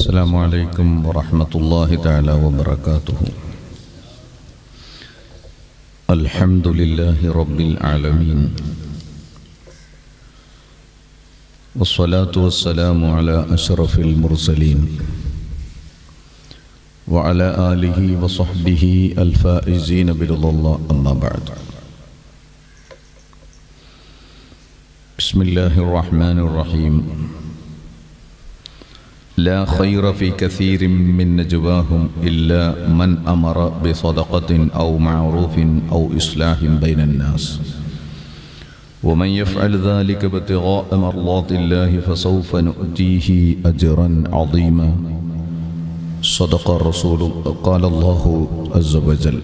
السلام عليكم ورحمة الله تعالى وبركاته الحمد لله رب العالمين والصلاة والسلام على أشرف المرسلين وعلى آله وصحبه الفائزين برضا الله أما بعد بسم الله الرحمن الرحيم لا خير في كثير من نجواهم إلا من أمر بصدقة أو معروف أو إصلاح بين الناس ومن يفعل ذلك ابتغاء مرضات الله فسوف نؤتيه أجرا عظيما صدق الرسول قال الله عز وجل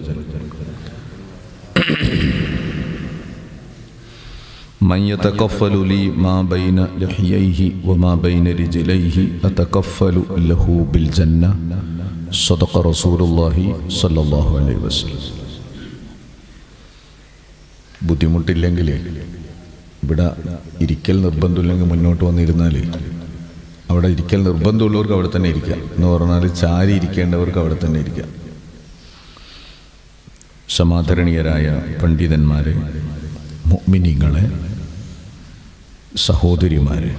من يتكفل لي ما بين لحييه وما بين رجليه أتكفل له بالجنة صدق رسول الله صلى الله عليه وسلم ബുദ്ധിമുട്ടില്ലെങ്കിൽ ഇവിടെ ഇരിക്കൽ നിർബന്ധമില്ലെങ്കിൽ മുന്നോട്ട് വന്നിരുന്നാൽ അവിടെ ഇരിക്കൽ നിർബന്ധമുള്ളവർക്ക് അവിടെ തന്നെ ഇരിക്കാം എന്ന് പറഞ്ഞാൽ ചാരി ഇരിക്കേണ്ടവർക്ക് അവിടെ തന്നെ ഇരിക്കാം സമാദരണീയരായ പണ്ഡിതന്മാരെ മുഅ്മിനീങ്ങളെ സഹോദരിമാരെ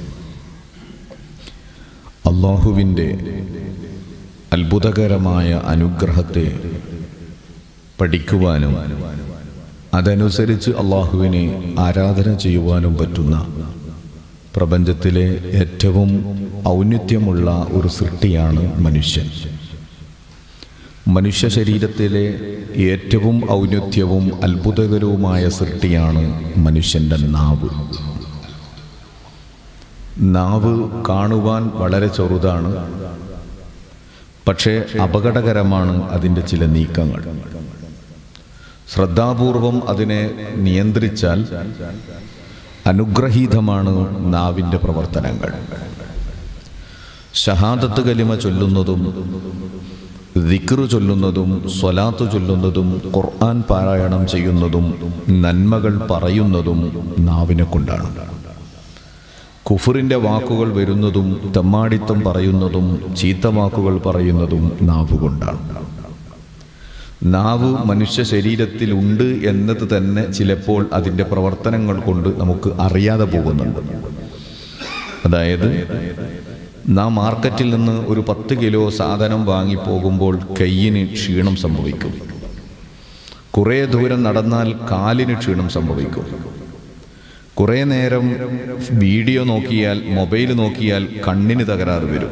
അള്ളാഹുവിൻ്റെ അത്ഭുതകരമായ അനുഗ്രഹത്തെ പഠിക്കുവാനും അതനുസരിച്ച് അള്ളാഹുവിനെ ആരാധന ചെയ്യുവാനും പറ്റുന്ന പ്രപഞ്ചത്തിലെ ഏറ്റവും ഔന്നിത്യമുള്ള ഒരു സൃഷ്ടിയാണ് മനുഷ്യൻ മനുഷ്യ ശരീരത്തിലെ ഏറ്റവും ഔന്നത്യവും അത്ഭുതകരവുമായ സൃഷ്ടിയാണ് മനുഷ്യൻ്റെ നാവ് നാവ് കാണുവാൻ വളരെ ചെറുതാണ് പക്ഷേ അപകടകരമാണ് അതിൻ്റെ ചില നീക്കങ്ങൾ ശ്രദ്ധാപൂർവം അതിനെ നിയന്ത്രിച്ചാൽ അനുഗ്രഹീതമാണ് നാവിൻ്റെ പ്രവർത്തനങ്ങൾ ഷഹാദത്ത് കലിമ ചൊല്ലുന്നതും ദിക്റ് ചൊല്ലുന്നതും സ്വലാത്ത് ചൊല്ലുന്നതും ഖുർആൻ പാരായണം ചെയ്യുന്നതും നന്മകൾ പറയുന്നതും നാവിനെ കൊണ്ടാണ് കുഫറിൻ്റെ വാക്കുകൾ വരുന്നതും തെമ്മാടിത്തം പറയുന്നതും ചീത്ത വാക്കുകൾ പറയുന്നതും നാവ് കൊണ്ടാണ് നാവ് മനുഷ്യ ശരീരത്തിലുണ്ട് എന്നത് തന്നെ ചിലപ്പോൾ അതിൻ്റെ പ്രവർത്തനങ്ങൾ കൊണ്ട് നമുക്ക് അറിയാതെ പോകുന്നുണ്ട് അതായത് നാം മാർക്കറ്റിൽ നിന്ന് ഒരു പത്ത് കിലോ സാധനം വാങ്ങി പോകുമ്പോൾ കയ്യിന് ക്ഷീണം സംഭവിക്കും കുറേ ദൂരം നടന്നാൽ കാലിന് ക്ഷീണം സംഭവിക്കും കുറേ നേരം വീഡിയോ നോക്കിയാൽ മൊബൈൽ നോക്കിയാൽ കണ്ണിന് തകരാറ് വരും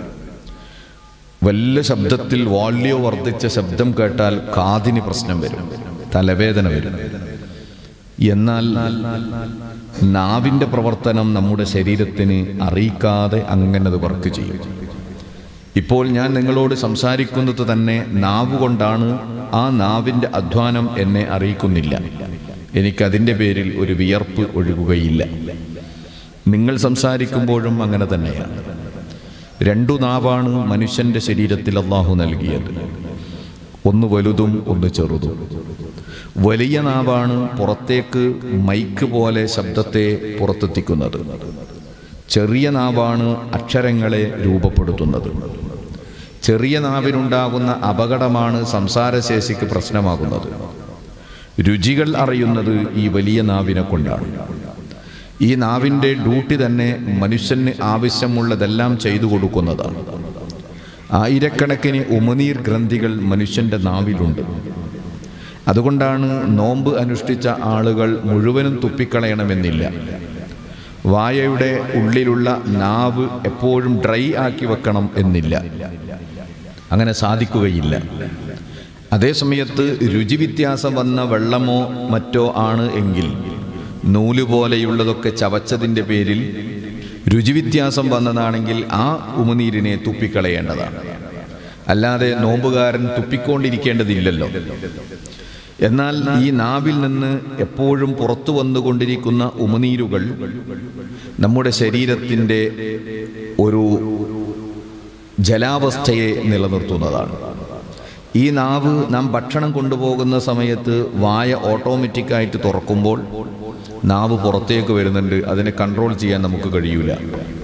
വല്ല ശബ്ദത്തിൽ വാല്യോ വർദ്ധിച്ച ശബ്ദം കേട്ടാൽ കാതിന് പ്രശ്നം വരും തലവേദന വരും എന്നാൽ നാവിൻ്റെ പ്രവർത്തനം നമ്മുടെ ശരീരത്തിന് അറിയിക്കാതെ അങ്ങനെ അത് വർക്ക് ചെയ്യും ഇപ്പോൾ ഞാൻ നിങ്ങളോട് സംസാരിക്കുന്നത് തന്നെ നാവ് കൊണ്ടാണ് ആ നാവിൻ്റെ അധ്വാനം എന്നെ അറിയിക്കുന്നില്ല എനിക്കതിൻ്റെ പേരിൽ ഒരു വിയർപ്പ് ഒഴുകുകയില്ല നിങ്ങൾ സംസാരിക്കുമ്പോഴും അങ്ങനെ തന്നെയാണ് രണ്ടു നാവാണ് മനുഷ്യൻ്റെ ശരീരത്തിൽ അള്ളാഹു നൽകിയത് ഒന്ന് വലുതും ഒന്ന് ചെറുതും വലിയ നാവാണ് പുറത്തേക്ക് മൈക്ക് പോലെ ശബ്ദത്തെ പുറത്തെത്തിക്കുന്നത് ചെറിയ നാവാണ് അക്ഷരങ്ങളെ രൂപപ്പെടുത്തുന്നത് ചെറിയ നാവിനുണ്ടാകുന്ന അപകടമാണ് സംസാരശേഷിക്ക് പ്രശ്നമാകുന്നത് രുചികൾ അറിയുന്നത് ഈ വലിയ നാവിനെ കൊണ്ടാണ് ഈ നാവിൻ്റെ ഡ്യൂട്ടി തന്നെ മനുഷ്യന് ആവശ്യമുള്ളതെല്ലാം ചെയ്തു കൊടുക്കുന്നതാണ് ആയിരക്കണക്കിന് ഉമനീർ ഗ്രന്ഥികൾ മനുഷ്യൻ്റെ നാവിലുണ്ട് അതുകൊണ്ടാണ് നോമ്പ് അനുഷ്ഠിച്ച ആളുകൾ മുഴുവനും തുപ്പിക്കളയണമെന്നില്ല വായയുടെ ഉള്ളിലുള്ള നാവ് എപ്പോഴും ഡ്രൈ ആക്കി വെക്കണം എന്നില്ല അങ്ങനെ സാധിക്കുകയില്ല അതേസമയത്ത് രുചി വ്യത്യാസം വന്ന വെള്ളമോ മറ്റോ ആണ് എങ്കിൽ നൂല് പോലെയുള്ളതൊക്കെ ചവച്ചതിൻ്റെ പേരിൽ രുചി വ്യത്യാസം വന്നതാണെങ്കിൽ ആ ഉമിനീരിനെ തുപ്പിക്കളയേണ്ടതാണ് അല്ലാതെ നോമ്പുകാരൻ തുപ്പിക്കൊണ്ടിരിക്കേണ്ടതില്ലല്ലോ എന്നാൽ ഈ നാവിൽ നിന്ന് എപ്പോഴും പുറത്തു വന്നുകൊണ്ടിരിക്കുന്ന ഉമിനീരുകൾ നമ്മുടെ ശരീരത്തിൻ്റെ ഒരു ജലാവസ്ഥയെ നിലനിർത്തുന്നതാണ് ഈ നാവ് നാം ഭക്ഷണം കൊണ്ടുപോകുന്ന സമയത്ത് വായ ഓട്ടോമാറ്റിക്കായിട്ട് തുറക്കുമ്പോൾ നാവ് പുറത്തേക്ക് വരുന്നുണ്ട് അതിനെ കൺട്രോൾ ചെയ്യാൻ നമുക്ക് കഴിയൂല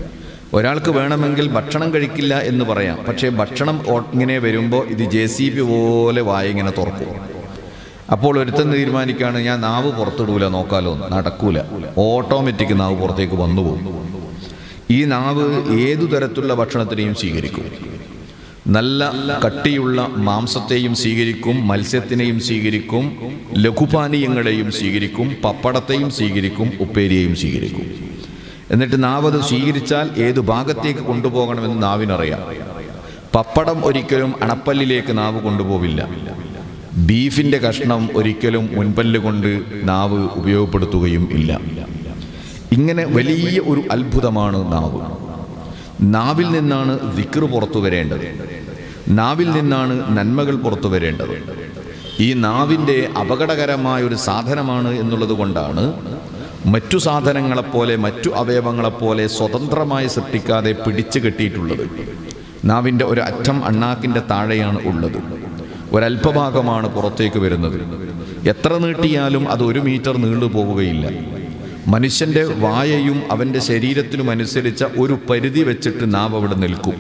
ഒരാൾക്ക് വേണമെങ്കിൽ ഭക്ഷണം കഴിക്കില്ല എന്ന് പറയാം പക്ഷേ ഭക്ഷണം ഓ- ഇങ്ങനെ വരുമ്പോൾ ഇത് ജെ സി ബി പോലെ വായ ഇങ്ങനെ തുറക്കും അപ്പോൾ ഒരുത്തൻ തീരുമാനിക്കുകയാണ് ഞാൻ നാവ് പുറത്തിടൂല നോക്കാലോ എന്ന്. നടക്കൂല ഓട്ടോമാറ്റിക് നാവ് പുറത്തേക്ക് വന്നു പോകും ഈ നാവ് ഏതു തരത്തിലുള്ള ഭക്ഷണത്തിനെയും സ്വീകരിക്കും നല്ല കട്ടിയുള്ള മാംസത്തെയും സ്വീകരിക്കും മത്സ്യത്തിനെയും സ്വീകരിക്കും ലഘുപാനീയങ്ങളെയും സ്വീകരിക്കും പപ്പടത്തെയും സ്വീകരിക്കും ഉപ്പേരിയെയും സ്വീകരിക്കും എന്നിട്ട് നാവ് അത് സ്വീകരിച്ചാൽ ഏത് ഭാഗത്തേക്ക് കൊണ്ടുപോകണമെന്ന് നാവിനറിയാം പപ്പടം ഒരിക്കലും അണപ്പല്ലിലേക്ക് നാവ് കൊണ്ടുപോവില്ല ബീഫിന്റെ കഷ്ണം ഒരിക്കലും മുൻപല്ല് കൊണ്ട് നാവ് ഉപയോഗപ്പെടുത്തുകയും ഇല്ല ഇങ്ങനെ വലിയ ഒരു അത്ഭുതമാണ് നാവ് നാവിൽ നിന്നാണ് ദിക്ർ പുറത്തു വരേണ്ടത് നാവിൽ നിന്നാണ് നന്മകൾ പുറത്തു വരേണ്ടത് ഈ നാവിൻ്റെ അപകടകരമായ ഒരു സാധനമാണ് എന്നുള്ളത് കൊണ്ടാണ് മറ്റു സാധനങ്ങളെപ്പോലെ മറ്റു അവയവങ്ങളെപ്പോലെ സ്വതന്ത്രമായി സൃഷ്ടിക്കാതെ പിടിച്ചു കെട്ടിയിട്ടുള്ളത് നാവിൻ്റെ ഒരു അറ്റം അണ്ണാക്കിൻ്റെ താഴെയാണ് ഉള്ളത് ഒരല്പഭാഗമാണ് പുറത്തേക്ക് വരുന്നത് എത്ര നീട്ടിയാലും അത് ഒരു മീറ്റർ നീണ്ടു പോവുകയില്ല മനുഷ്യന്റെ വായയും അവന്റെ ശരീരത്തിനും അനുസരിച്ച ഒരു പരിധി വെച്ചിട്ട് നാവ് അവിടെ നിൽക്കും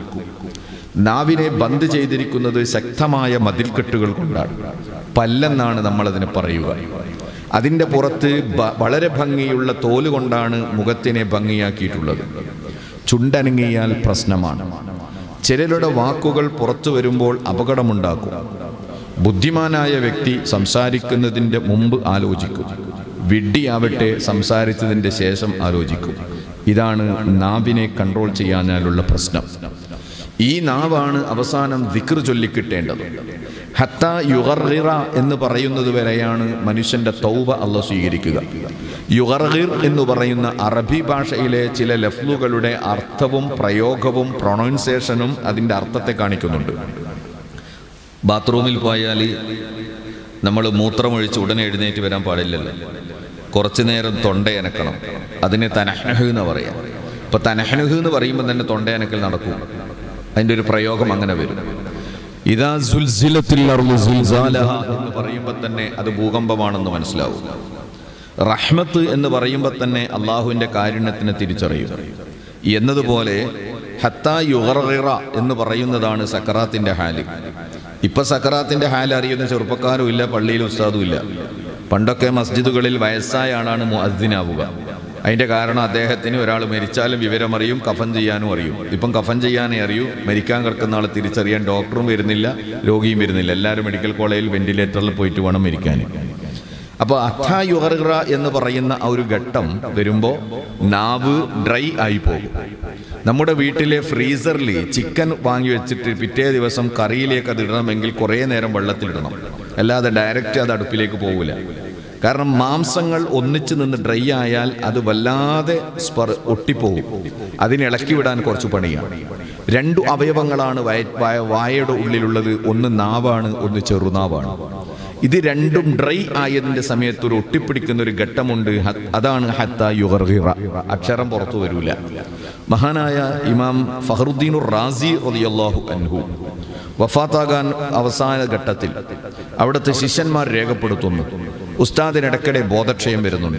നാവിനെ ബന്ദ് ചെയ്തിരിക്കുന്നത് ശക്തമായ മതിൽക്കെട്ടുകൾ കൊണ്ടാണ് പല്ലെന്നാണ് നമ്മൾ അതിനെ പറയുക അതിൻ്റെ പുറത്ത് ബ- വളരെ ഭംഗിയുള്ള തോല് കൊണ്ടാണ് മുഖത്തിനെ ഭംഗിയാക്കിയിട്ടുള്ളത് ചുണ്ടനങ്ങിയാൽ പ്രശ്നമാണ് ചിലരുടെ വാക്കുകൾ പുറത്തു വരുമ്പോൾ അപകടമുണ്ടാക്കും ബുദ്ധിമാനായ വ്യക്തി സംസാരിക്കുന്നതിൻ്റെ മുമ്പ് ആലോചിക്കും വിഡ്ഢിയാവട്ടെ സംസാരിച്ചതിൻ്റെ ശേഷം ആലോചിക്കും ഇതാണ് നാവിനെ കൺട്രോൾ ചെയ്യാനാലുള്ള പ്രശ്നം ഈ നാവാണ് അവസാനം ദിക്ർ ചൊല്ലിക്കിട്ടേണ്ടത് ഹത്ത യുഗർഹിറ എന്ന് പറയുന്നത് വരെയാണ് മനുഷ്യന്റെ തൗബ അല്ല സ്വീകരിക്കുക യുഗർഹിർ എന്ന് പറയുന്ന അറബി ഭാഷയിലെ ചില ലഫ്ലുകളുടെ അർത്ഥവും പ്രയോഗവും പ്രൊണൗൺസിയേഷനും അതിൻ്റെ അർത്ഥത്തെ കാണിക്കുന്നുണ്ട് ബാത്റൂമിൽ പോയാൽ നമ്മൾ മൂത്രമൊഴിച്ച് ഉടനെ എഴുന്നേറ്റ് വരാൻ പാടില്ലല്ലോ കുറച്ചു നേരം തൊണ്ടയനക്കണം അതിന് തനഹ്നഹ് എന്ന് പറയാം ഇപ്പൊ തനഹ്നഹ് എന്ന് പറയുമ്പോൾ തന്നെ തൊണ്ടയനക്കൽ നടക്കും അതിൻ്റെ ഒരു പ്രയോഗം അങ്ങനെ വരും ഇതാ സുൽസിലത്തിൽ അർളു സുൽസാലഹ എന്ന് പറയുമ്പോൾ തന്നെ അത് ഭൂകമ്പമാണെന്ന് മനസ്സിലാവും റഹ്മത്ത് എന്ന് പറയുമ്പോൾ തന്നെ അള്ളാഹുവിൻ്റെ കാരുണ്യത്തിനെ തിരിച്ചറിയും എന്നതുപോലെ ഹത്ത യുഗറിറ എന്ന് പറയുന്നതാണ് സക്കറാത്തിന്റെ ഹാല് ഇപ്പൊ സക്കറാത്തിന്റെ ഹാൽ അറിയുന്ന ചെറുപ്പക്കാരും ഇല്ല പള്ളിയിൽ ഉസ്താദും ഇല്ല പണ്ടൊക്കെ മസ്ജിദുകളിൽ വയസ്സായ ആളാണ് മുഅദ്ദിനാവുക അതിന്റെ കാരണം അദ്ദേഹത്തിന് ഒരാൾ മരിച്ചാലും വിവരമറിയും കഫൻ ചെയ്യാനും അറിയും ഇപ്പം കഫൻ ചെയ്യാനേ അറിയൂ മരിക്കാൻ കിടക്കുന്ന ആളെ തിരിച്ചറിയാൻ ഡോക്ടറും വരുന്നില്ല രോഗിയും വരുന്നില്ല എല്ലാവരും മെഡിക്കൽ കോളേജിൽ വെന്റിലേറ്ററിൽ പോയിട്ട് വേണം മരിക്കാൻ അപ്പോൾ അഥായുഹർഗ്ര എന്ന് പറയുന്ന ആ ഒരു ഘട്ടം വരുമ്പോൾ നാവ് ഡ്രൈ ആയി പോകും നമ്മുടെ വീട്ടിലെ ഫ്രീസറിൽ ചിക്കൻ വാങ്ങി വെച്ചിട്ട് പിറ്റേ ദിവസം കറിയിലേക്ക് അത് ഇടണമെങ്കിൽ കുറേ നേരം വെള്ളത്തിലിടണം അല്ലാതെ ഡയറക്റ്റ് അത് അടുപ്പിലേക്ക് പോകില്ല കാരണം മാംസങ്ങൾ ഒന്നിച്ചു നിന്ന് ഡ്രൈ ആയാൽ അത് വല്ലാതെ സ്പർ ഒട്ടിപ്പോകും അതിനെ ഇളക്കി വിടാൻ കുറച്ച് പണിയാണ് രണ്ടു അവയവങ്ങളാണ് വയ- വായ- വായയുടെ ഉള്ളിലുള്ളത് ഒന്ന് നാവാണ് ഒന്ന് ചെറുനാവാണ് ഇത് രണ്ടും ഡ്രൈ ആയതിന്റെ സമയത്ത് ഒരു ഒട്ടിപ്പിടിക്കുന്ന ഒരു ഘട്ടമുണ്ട് ഹ- അതാണ് ഹത്ത യുഗർഹിറ അക്ഷരം പുറത്തു വരൂല മഹാനായ ഇമാം ഫഹറുദ്ദീൻ റാസി റളിയല്ലാഹു അൻഹു വഫാത്താകാൻ അവസാന ഘട്ടത്തിൽ അവിടുത്തെ ശിഷ്യന്മാർ രേഖപ്പെടുത്തുന്നു ഉസ്താദിനിടയ്ക്കിടെ ബോധക്ഷയം വരുന്നുണ്ട്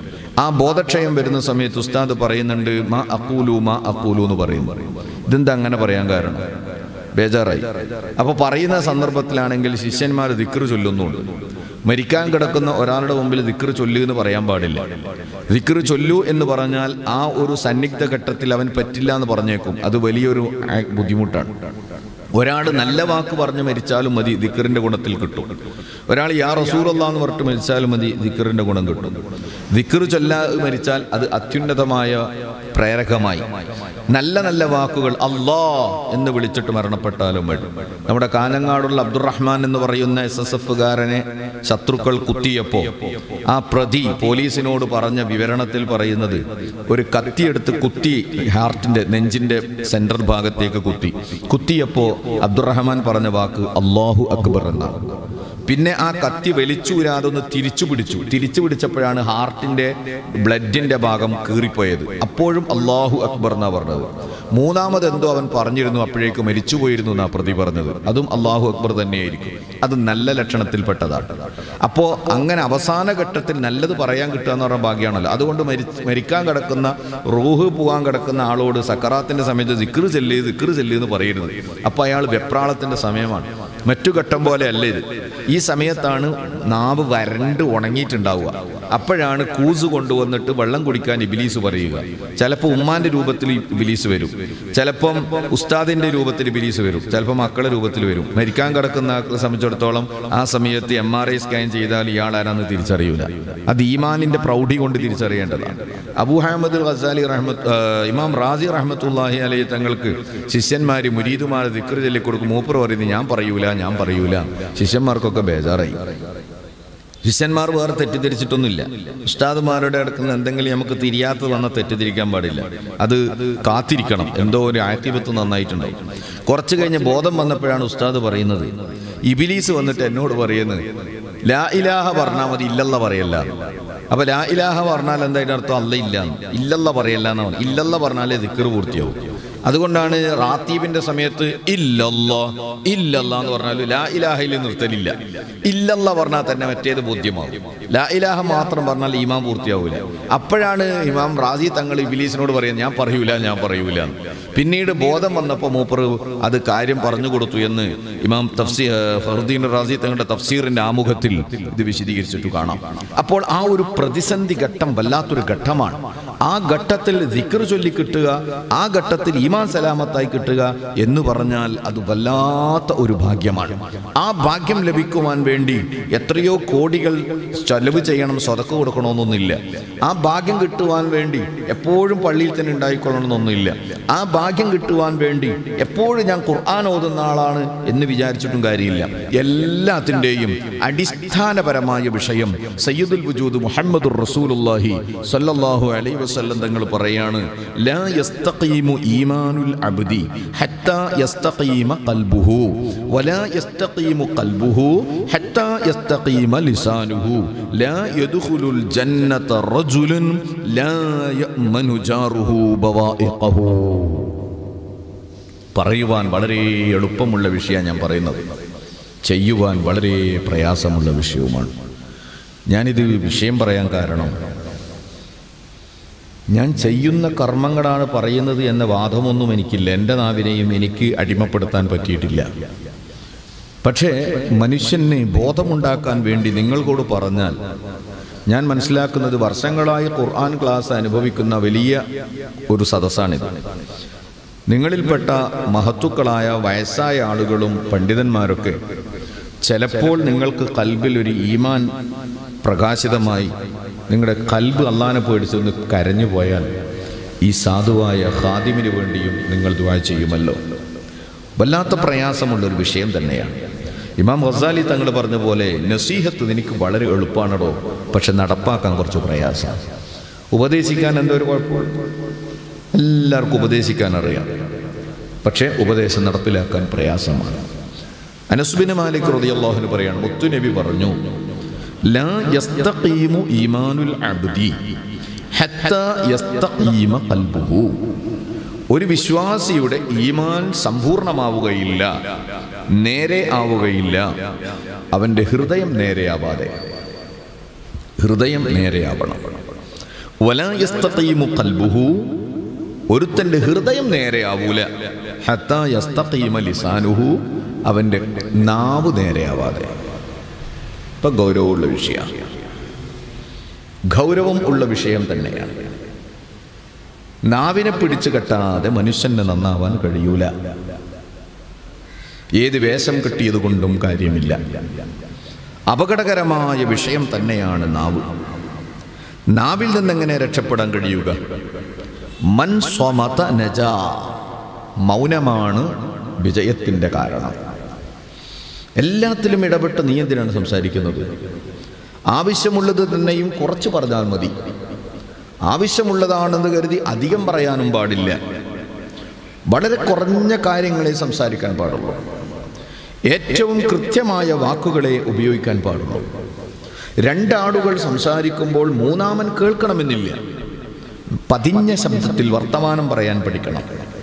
ആ ബോധക്ഷയം വരുന്ന സമയത്ത് ഉസ്താദ് പറയുന്നുണ്ട് മാ അക്കൂലു മാ അക്കൂലു എന്ന് പറയുന്നു ഇതെന്താ അങ്ങനെ പറയാൻ കാരണം ബേജാറായി അപ്പൊ പറയുന്ന സന്ദർഭത്തിലാണെങ്കിൽ ശിഷ്യന്മാർ ദിക്ർ ചൊല്ലുന്നുണ്ട് മരിക്കാൻ കിടക്കുന്ന ഒരാളുടെ മുമ്പിൽ ദിക്ർ ചൊല്ലു എന്ന് പറയാൻ പാടില്ല ദിക്ർ ചൊല്ലു എന്ന് പറഞ്ഞാൽ ആ ഒരു സന്നിഗ്ധ ഘട്ടത്തിൽ അവൻ പറ്റില്ല എന്ന് പറഞ്ഞേക്കും അത് വലിയൊരു ആ, ബുദ്ധിമുട്ടാണ് ഒരാൾ നല്ല വാക്ക് പറഞ്ഞ് മരിച്ചാലും മതി ദിക്കറിന്റെ ഗുണത്തിൽ കിട്ടും ഒരാൾ യാ റസൂലല്ല എന്ന് പറഞ്ഞിട്ട് മരിച്ചാലും മതി ദിക്കറിന്റെ ഗുണം കിട്ടും ദിക്കർ ചൊല്ലാതെ മരിച്ചാൽ അത് അത്യുന്നതമായ പ്രേരകമായി നല്ല നല്ല വാക്കുകൾ അല്ലാ എന്ന് വിളിച്ചിട്ട് മരണപ്പെട്ടാലും മതി നമ്മുടെ കാനങ്ങാടുള്ള അബ്ദുറഹ്മാൻ എന്ന് പറയുന്ന എസ് എസ് എഫുകാരനെ ശത്രുക്കൾ കുത്തിയപ്പോ ആ പ്രതി പോലീസിനോട് പറഞ്ഞ വിവരണത്തിൽ പറയുന്നത് ഒരു കത്തിയെടുത്ത് കുത്തി ഹാർട്ടിന്റെ നെഞ്ചിന്റെ സെൻട്രൽ ഭാഗത്തേക്ക് കുത്തി കുത്തിയപ്പോ അബ്ദുറഹ്മാൻ പറഞ്ഞ വാക്ക് അള്ളാഹു അക്ബർ എന്നാണ് പിന്നെ ആ കത്തി വലിച്ചൂരാതെ ഒന്ന് തിരിച്ചു പിടിച്ചു തിരിച്ചു പിടിച്ചപ്പോഴാണ് ഹാർട്ടിന്റെ ബ്ലഡിന്റെ ഭാഗം കീറിപ്പോയത് അപ്പോഴും അള്ളാഹു അക്ബർ എന്നാ പറഞ്ഞത് മൂന്നാമത് എന്തോ അവൻ പറഞ്ഞിരുന്നു അപ്പോഴേക്ക് മരിച്ചു പോയിരുന്നു എന്നാ പ്രതി പറഞ്ഞത് അതും അള്ളാഹു അക്ബർ തന്നെയായിരിക്കും അത് നല്ല ലക്ഷണത്തിൽപ്പെട്ടതാണ് അപ്പോൾ അങ്ങനെ അവസാന ഘട്ടത്തിൽ നല്ലത് പറയാൻ കിട്ടുക എന്ന് പറഞ്ഞ ഭാഗ്യമാണല്ലോ അതുകൊണ്ട് മരി മരിക്കാൻ കിടക്കുന്ന റൂഹ് പോകാൻ കിടക്കുന്ന ആളോട് സക്കറാത്തിന്റെ സമയത്ത് ദിക്റ് ചെല്ല് ദിക്റ് ചെല്ല് എന്ന് പറയരുത് അപ്പോൾ അയാൾ വെപ്രാളത്തിന്റെ സമയമാണ് മറ്റു ഘട്ടം പോലെ അല്ല ഇത് ഈ സമയത്താണ് നാവ് വരണ്ട് ഉണങ്ങിയിട്ടുണ്ടാവുക അപ്പോഴാണ് കൂസ് കൊണ്ടുവന്നിട്ട് വെള്ളം കുടിക്കാൻ ഇബിലീസ് പറയുക ചിലപ്പോൾ ഉമ്മാന്റെ രൂപത്തിൽ ഇബിലീസ് വരും ചിലപ്പം ഉസ്താദിന്റെ രൂപത്തിൽ ഇബിലീസ് വരും ചിലപ്പോൾ മക്കളുടെ രൂപത്തിൽ വരും മരിക്കാൻ കിടക്കുന്ന ആളെ സംബന്ധിച്ചിടത്തോളം ആ സമയത്ത് എം ആർ ഐ സ്കാൻ ചെയ്താൽ ഇയാൾ ആരാന്ന് തിരിച്ചറിയൂല അത് ഈമാനിന്റെ പ്രൗഢി കൊണ്ട് തിരിച്ചറിയേണ്ടതാണ് അബൂ അഹമ്മദ് ഖസാലി റഹ്മത്ത് ആ, ഇമാം റാസി റഹ്മത്തുല്ലാഹി അലൈഹി തങ്ങൾക്ക് ശിഷ്യന്മാര് മുരീദുമാർ ദിക്ർ ചൊല്ലി കൊടുക്കും മൂപ്പർ പറയുന്നത് ഞാൻ പറയൂല ഞാൻ പറയൂല ശിഷ്യന്മാർക്കൊക്കെ ബേജാറായി ശിഷ്യന്മാർ വേറെ തെറ്റിദ്ധരിച്ചിട്ടൊന്നുമില്ല ഉസ്താദുമാരുടെ അടുക്കുന്ന എന്തെങ്കിലും നമുക്ക് തിരിയാത്തത് വന്ന തെറ്റിദ്ധരിക്കാൻ പാടില്ല അത് കാത്തിരിക്കണം എന്തോ ഒരു ആക്ടിവത്ത് നന്നായിട്ടുണ്ടാവും കുറച്ച് കഴിഞ്ഞ് ബോധം വന്നപ്പോഴാണ് ഉസ്താദ് പറയുന്നത് ഇബിലീസ് വന്നിട്ട് എന്നോട് പറയുന്നത് ലാ ഇലാഹ പറഞ്ഞാൽ മതി ഇല്ലല്ല പറയല്ല അപ്പൊ ലാ ഇലാഹ പറഞ്ഞാൽ എന്തായിട്ട് അർത്ഥം അല്ല ഇല്ല ഇല്ലല്ല പറയല്ല എന്നാണ് ഇല്ലല്ല പറഞ്ഞാലേ ദിക്കറ് പൂർത്തിയാവും അതുകൊണ്ടാണ് റാത്തീബിന്റെ സമയത്ത് ഇല്ലല്ല ഇല്ലല്ല എന്ന് പറഞ്ഞാൽ ലാ ഇലാഹയിൽ നിർത്തലില്ല ഇല്ലല്ല പറഞ്ഞാൽ തന്നെ മറ്റേത് ബോധ്യമാവും ലാ ഇലാഹ മാത്രം പറഞ്ഞാൽ ഇമാം പൂർത്തിയാവൂല അപ്പോഴാണ് ഇമാം റാസി തങ്ങൾ ഇബിലീസിനോട് പറയുന്നത് ഞാൻ പറയൂല ഞാൻ പറയൂല എന്ന്. പിന്നീട് ബോധം വന്നപ്പോൾ മൂപ്പർ അത് കാര്യം പറഞ്ഞു കൊടുത്തു എന്ന് ഇമാം തഫ്സീ ഫറുദ്ദീൻ റാസി തങ്ങളുടെ തഫ്സീറിന്റെ ആമുഖത്തിൽ ഇത് വിശദീകരിച്ചിട്ട് കാണാം അപ്പോൾ ആ ഒരു പ്രതിസന്ധി ഘട്ടം വല്ലാത്തൊരു ഘട്ടമാണ് ആ ഘട്ടത്തിൽ ദിക്ർ ചൊല്ലി കിട്ടുക ആ ഘട്ടത്തിൽ ഈമാൻ സലാമത്തായി കിട്ടുക എന്ന് പറഞ്ഞാൽ അത് വല്ലാത്ത ഒരു ഭാഗ്യമാണ് ആ ഭാഗ്യം ലഭിക്കുവാൻ വേണ്ടി എത്രയോ കോടികൾ ചെലവ് ചെയ്യണം സ്വതക്ക് കൊടുക്കണമെന്നൊന്നുമില്ല ആ ഭാഗ്യം കിട്ടുവാൻ വേണ്ടി എപ്പോഴും പള്ളിയിൽ തന്നെ ഉണ്ടായിക്കൊള്ളണമെന്നൊന്നുമില്ല ആ ഭാഗ്യം കിട്ടുവാൻ വേണ്ടി എപ്പോഴും ഞാൻ ഖുർആൻ ഓതുന്ന ആളാണ് എന്ന് വിചാരിച്ചിട്ടും കാര്യമില്ല എല്ലാത്തിൻ്റെയും അടിസ്ഥാനപരമായ വിഷയം സയ്യിദുൽ വജൂദ് മുഹമ്മദുർ റസൂലുള്ളാഹി സ്വല്ലല്ലാഹു അലൈഹി വസല്ലം തങ്ങൾ പറയാണ് ലാ യസ്തഖീമു ഈമാനുൽ അബ്ദി ഹത്താ യസ്തഖീമ ഖൽബുഹു വലാ യസ്തഖീമു ഖൽബുഹു ഹത്താ യസ്തഖീമ ലിസാനുഹു ലാ യദ്ഖുലുൽ ജന്നത റജുലുൻ ലാ യഅ്മനു ജാറുഹു ബവാഇഖഹു പറയുവാൻ വളരെ എളുപ്പമുള്ള വിഷയമാണ് ഞാൻ പറയുന്നത് ചെയ്യുവാൻ വളരെ പ്രയാസമുള്ള വിഷയവുമാണ് ഞാനിത് വിഷയം പറയാൻ കാരണം ഞാൻ ചെയ്യുന്ന കർമ്മങ്ങളാണ് പറയുന്നത് എന്ന വാദമൊന്നും എനിക്കില്ല എൻ്റെ നാവിനെയും എനിക്ക് അടിമപ്പെടുത്താൻ പറ്റിയിട്ടില്ല പക്ഷേ മനുഷ്യന് ബോധമുണ്ടാക്കാൻ വേണ്ടി നിങ്ങളോട് പറഞ്ഞാൽ ഞാൻ മനസ്സിലാക്കുന്നത് വർഷങ്ങളായി ഖുർആൻ ക്ലാസ് അനുഭവിക്കുന്ന വലിയ ഒരു സദസ്സാണിത് നിങ്ങളിൽപ്പെട്ട മഹത്തുക്കളായ വയസ്സായ ആളുകളും പണ്ഡിതന്മാരൊക്കെ ചിലപ്പോൾ നിങ്ങൾക്ക് കൽബിൽ ഒരു ഈമാൻ പ്രകാശിതമായി നിങ്ങളുടെ കൽബ് അള്ളാനെ പേടിച്ചൊന്ന് കരഞ്ഞു പോയാൽ ഈ സാധുവായ ഖാദിമിന് വേണ്ടിയും നിങ്ങൾ ദുആ ചെയ്യുമല്ലോ വല്ലാത്ത പ്രയാസമുള്ളൊരു വിഷയം തന്നെയാണ് ഇമാം ഗസാലി തങ്ങൾ പറഞ്ഞ പോലെ നസീഹത്ത് നിനക്ക് വളരെ എളുപ്പമാണടോ പക്ഷെ നടപ്പാക്കാൻ കുറച്ച് പ്രയാസം ഉപദേശിക്കാൻ എന്തോ ഒരു കുഴപ്പമില്ല എല്ലാവർക്കും ഉപദേശിക്കാൻ അറിയാം പക്ഷേ ഉപദേശം നടപ്പിലാക്കാൻ പ്രയാസമാണ് അനസുബിന് മാലിക് റളിയല്ലാഹുവിന് പറയാണ് മുത്തുനബി പറഞ്ഞു ലാ യസ്തഖീമു ഈമാനുൽ അബ്ദി ഹത്താ യസ്തഖീമ ഖൽബുഹു ഒരു വിശ്വാസിയുടെ ഈമാൻ സമ്പൂർണമാവുകയില്ല നേരെ ആവുകയില്ല അവന്റെ ഹൃദയം നേരെയാവാതെ ഹൃദയം നേരെയാവണം വലാ യസ്തഖീമു ഖൽബുഹു ഒരുത്തന്റെ ഹൃദയം നേരെയാവൂല ഹത്താ യസ്തഖീമ ലിസാനുഹു അവന്റെ നാവ് നേരെയാവാതെ ഇപ്പൊ ഗൗരവമുള്ള വിഷയമാണ് ഗൗരവം ഉള്ള വിഷയം തന്നെയാണ് നാവിനെ പിടിച്ചു കെട്ടാതെ മനുഷ്യന് നന്നാവാൻ കഴിയൂല ഏത് വേഷം കിട്ടിയത് കൊണ്ടും കാര്യമില്ല അപകടകരമായ വിഷയം തന്നെയാണ് നാവ് നാവിൽ നിന്നെങ്ങനെ രക്ഷപ്പെടാൻ കഴിയുക മൻ സ്വമത നജ മൗനമാണ് വിജയത്തിൻ്റെ കാരണം എല്ലാത്തിലും ഇടപെട്ട് നീ എന്തിനാണ് സംസാരിക്കുന്നത് ആവശ്യമുള്ളത് തന്നെയും കുറച്ച് പറഞ്ഞാൽ മതി ആവശ്യമുള്ളതാണെന്ന് കരുതി അധികം പറയാനും പാടില്ല വളരെ കുറഞ്ഞ കാര്യങ്ങളെ സംസാരിക്കാൻ പാടുള്ളൂ ഏറ്റവും കൃത്യമായ വാക്കുകളെ ഉപയോഗിക്കാൻ പാടുള്ളൂ രണ്ടാളുകൾ സംസാരിക്കുമ്പോൾ മൂന്നാമൻ കേൾക്കണമെന്നില്ല പതിഞ്ഞ ശബ്ദത്തിൽ വർത്തമാനം പറയാൻ പഠിക്കണം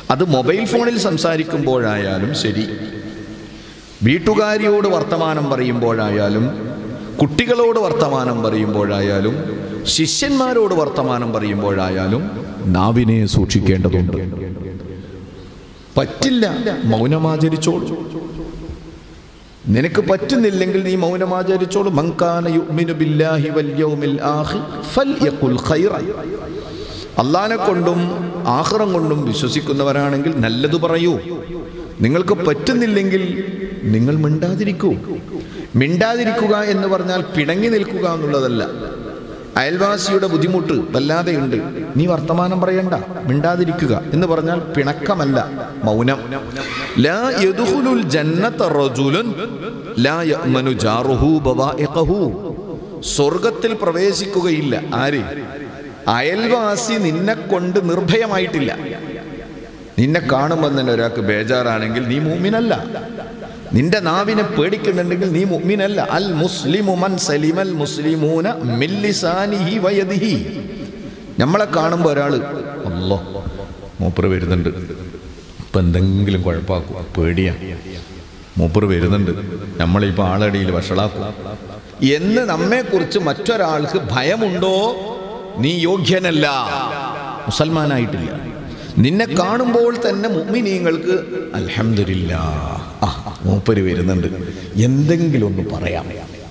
അത് മൊബൈൽ ഫോണിൽ സംസാരിക്കുമ്പോഴായാലും ശരി വീട്ടുകാരിയോട് വർത്തമാനം പറയുമ്പോഴായാലും കുട്ടികളോട് വർത്തമാനം പറയുമ്പോഴായാലും ശിഷ്യന്മാരോട് വർത്തമാനം പറയുമ്പോഴായാലും നാവിനെ സൂക്ഷിക്കേണ്ടതുണ്ട് പറ്റില്ല മൗനമാചരിച്ചോളൂ നിനക്ക് പറ്റുന്നില്ലെങ്കിൽ നീ മൗനമാചരിച്ചോളൂ മങ്കാന യുഅ്മിനു ബില്ലാഹി വൽ യൗമിൽ ആഖിർ ഫൽയഖുൽ ഖൈറൻ അള്ളാനെ കൊണ്ടും ആഹ്റം കൊണ്ടും വിശ്വസിക്കുന്നവരാണെങ്കിൽ നല്ലത് പറയൂ നിങ്ങൾക്ക് പറ്റുന്നില്ലെങ്കിൽ നിങ്ങൾ മിണ്ടാതിരിക്കൂ മിണ്ടാതിരിക്കുക എന്ന് പറഞ്ഞാൽ പിണങ്ങി നിൽക്കുക എന്നുള്ളതല്ല അയൽവാസിയുടെ ബുദ്ധിമുട്ട് വല്ലാതെയുണ്ട് നീ വർത്തമാനം പറയണ്ട മിണ്ടാതിരിക്കുക എന്ന് പറഞ്ഞാൽ പിണക്കമല്ല മൗനം ലാ യദ്ഖുലുൽ ജന്നത റജുലുൻ ലാ യഅ്മനു ജാറുഹു ബവാഇഖഹു സ്വർഗത്തിൽ പ്രവേശിക്കുകയില്ല ആര് അയൽവാസി നിന്നെ കൊണ്ട് നിർഭയമായിട്ടില്ല നിന്നെ കാണുമ്പോൾ തന്നെ ഒരാൾക്ക് ബേജാറാണെങ്കിൽ നീ മൂമിനല്ല നിന്റെ നാവിനെ പേടിക്കുന്നുണ്ടെങ്കിൽ നീ മുഅ്മിനല്ല അൽ മുസ്ലിമു മൻ സലിമൽ മുസ്ലിമൂന മില്ലിസാനിഹി വയദിഹി നമ്മളെ കാണുമ്പോൾ ഒരാൾ അല്ലോ മൂപ്പർ വരുന്നുണ്ട് ഇപ്പം എന്തെങ്കിലും കുഴപ്പമാക്കും പേടിയാ മൂപ്പർ വരുന്നുണ്ട് നമ്മളിപ്പോൾ ആളടിയിൽ വഷളാക്കും എന്ന് നമ്മെക്കുറിച്ച് മറ്റൊരാൾക്ക് ഭയമുണ്ടോ നീ യോഗ്യനല്ല മുസൽമാനായിട്ടില്ല നിന്നെ കാണുമ്പോൾ തന്നെ മുഅ്മിനീങ്ങൾക്ക് അൽഹംദുലില്ല ആ മൂപ്പര് വരുന്നുണ്ട് എന്തെങ്കിലും ഒന്ന് പറയാം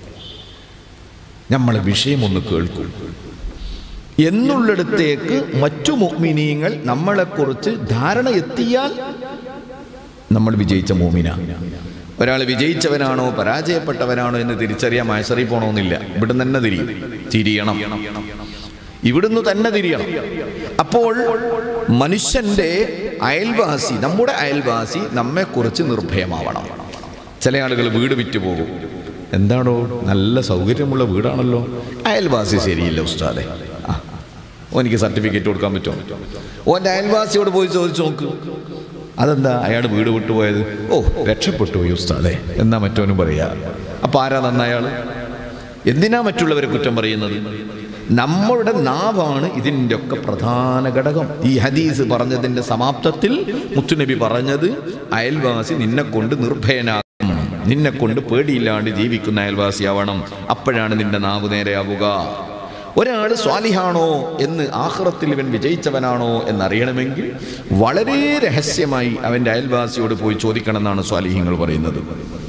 നമ്മളെ വിഷയം ഒന്ന് കേൾക്കും എന്നുള്ളിടത്തേക്ക് മറ്റു മുഅ്മിനീങ്ങൾ നമ്മളെക്കുറിച്ച് ധാരണ എത്തിയാൽ നമ്മൾ വിജയിച്ച മോമിന ഒരാൾ വിജയിച്ചവനാണോ പരാജയപ്പെട്ടവനാണോ എന്ന് തിരിച്ചറിയാൻ മയസറി പോണമെന്നില്ല ഇവിടുന്ന് തന്നെ തിരിയും തിരിയണം ഇവിടുന്ന് തന്നെ തിരിയണം അപ്പോൾ മനുഷ്യന്റെ അയൽവാസി നമ്മുടെ അയൽവാസി നമ്മെക്കുറിച്ച് നിർഭയമാവണം ചില ആളുകൾ വീട് വിറ്റ് പോകും എന്താണോ നല്ല സൗകര്യമുള്ള വീടാണല്ലോ അയൽവാസി ശരിയില്ല ഉസ്താദെ ആ ഓനിക്ക് സർട്ടിഫിക്കറ്റ് കൊടുക്കാൻ പറ്റുമോ ഓൻ്റെ അയൽവാസിയോട് പോയി ചോദിച്ചു നോക്ക് അതെന്താ അയാൾ വീട് വിട്ടുപോയത് ഓ രക്ഷപ്പെട്ടു പോയി ഉസ്താദെ എന്നാ മറ്റോനും പറയാ അപ്പൊ ആരാ നന്ന അയാൾ എന്തിനാ മറ്റുള്ളവരെ കുറ്റം പറയുന്നത് നമ്മളുടെ നാവാണ് ഇതിൻ്റെ ഒക്കെ പ്രധാന ഘടകം ഈ ഹദീസ് പറഞ്ഞതിൻ്റെ സമാപ്തത്തിൽ മുത്തുനബി പറഞ്ഞത് അയൽവാസി നിന്നെ കൊണ്ട് നിർഭയനാകണം നിന്നെ കൊണ്ട് പേടിയില്ലാണ്ട് ജീവിക്കുന്ന അയൽവാസിയാവണം അപ്പോഴാണ് നിന്റെ നാവ് നേരെയാവുക ഒരാൾ സ്വാലിഹാണോ എന്ന് ആഹ്റത്തിൽ ഇവൻ വിജയിച്ചവനാണോ എന്നറിയണമെങ്കിൽ വളരെ രഹസ്യമായി അവൻ്റെ അയൽവാസിയോട് പോയി ചോദിക്കണം എന്നാണ് സ്വാലിഹ്യങ്ങൾ പറയുന്നത്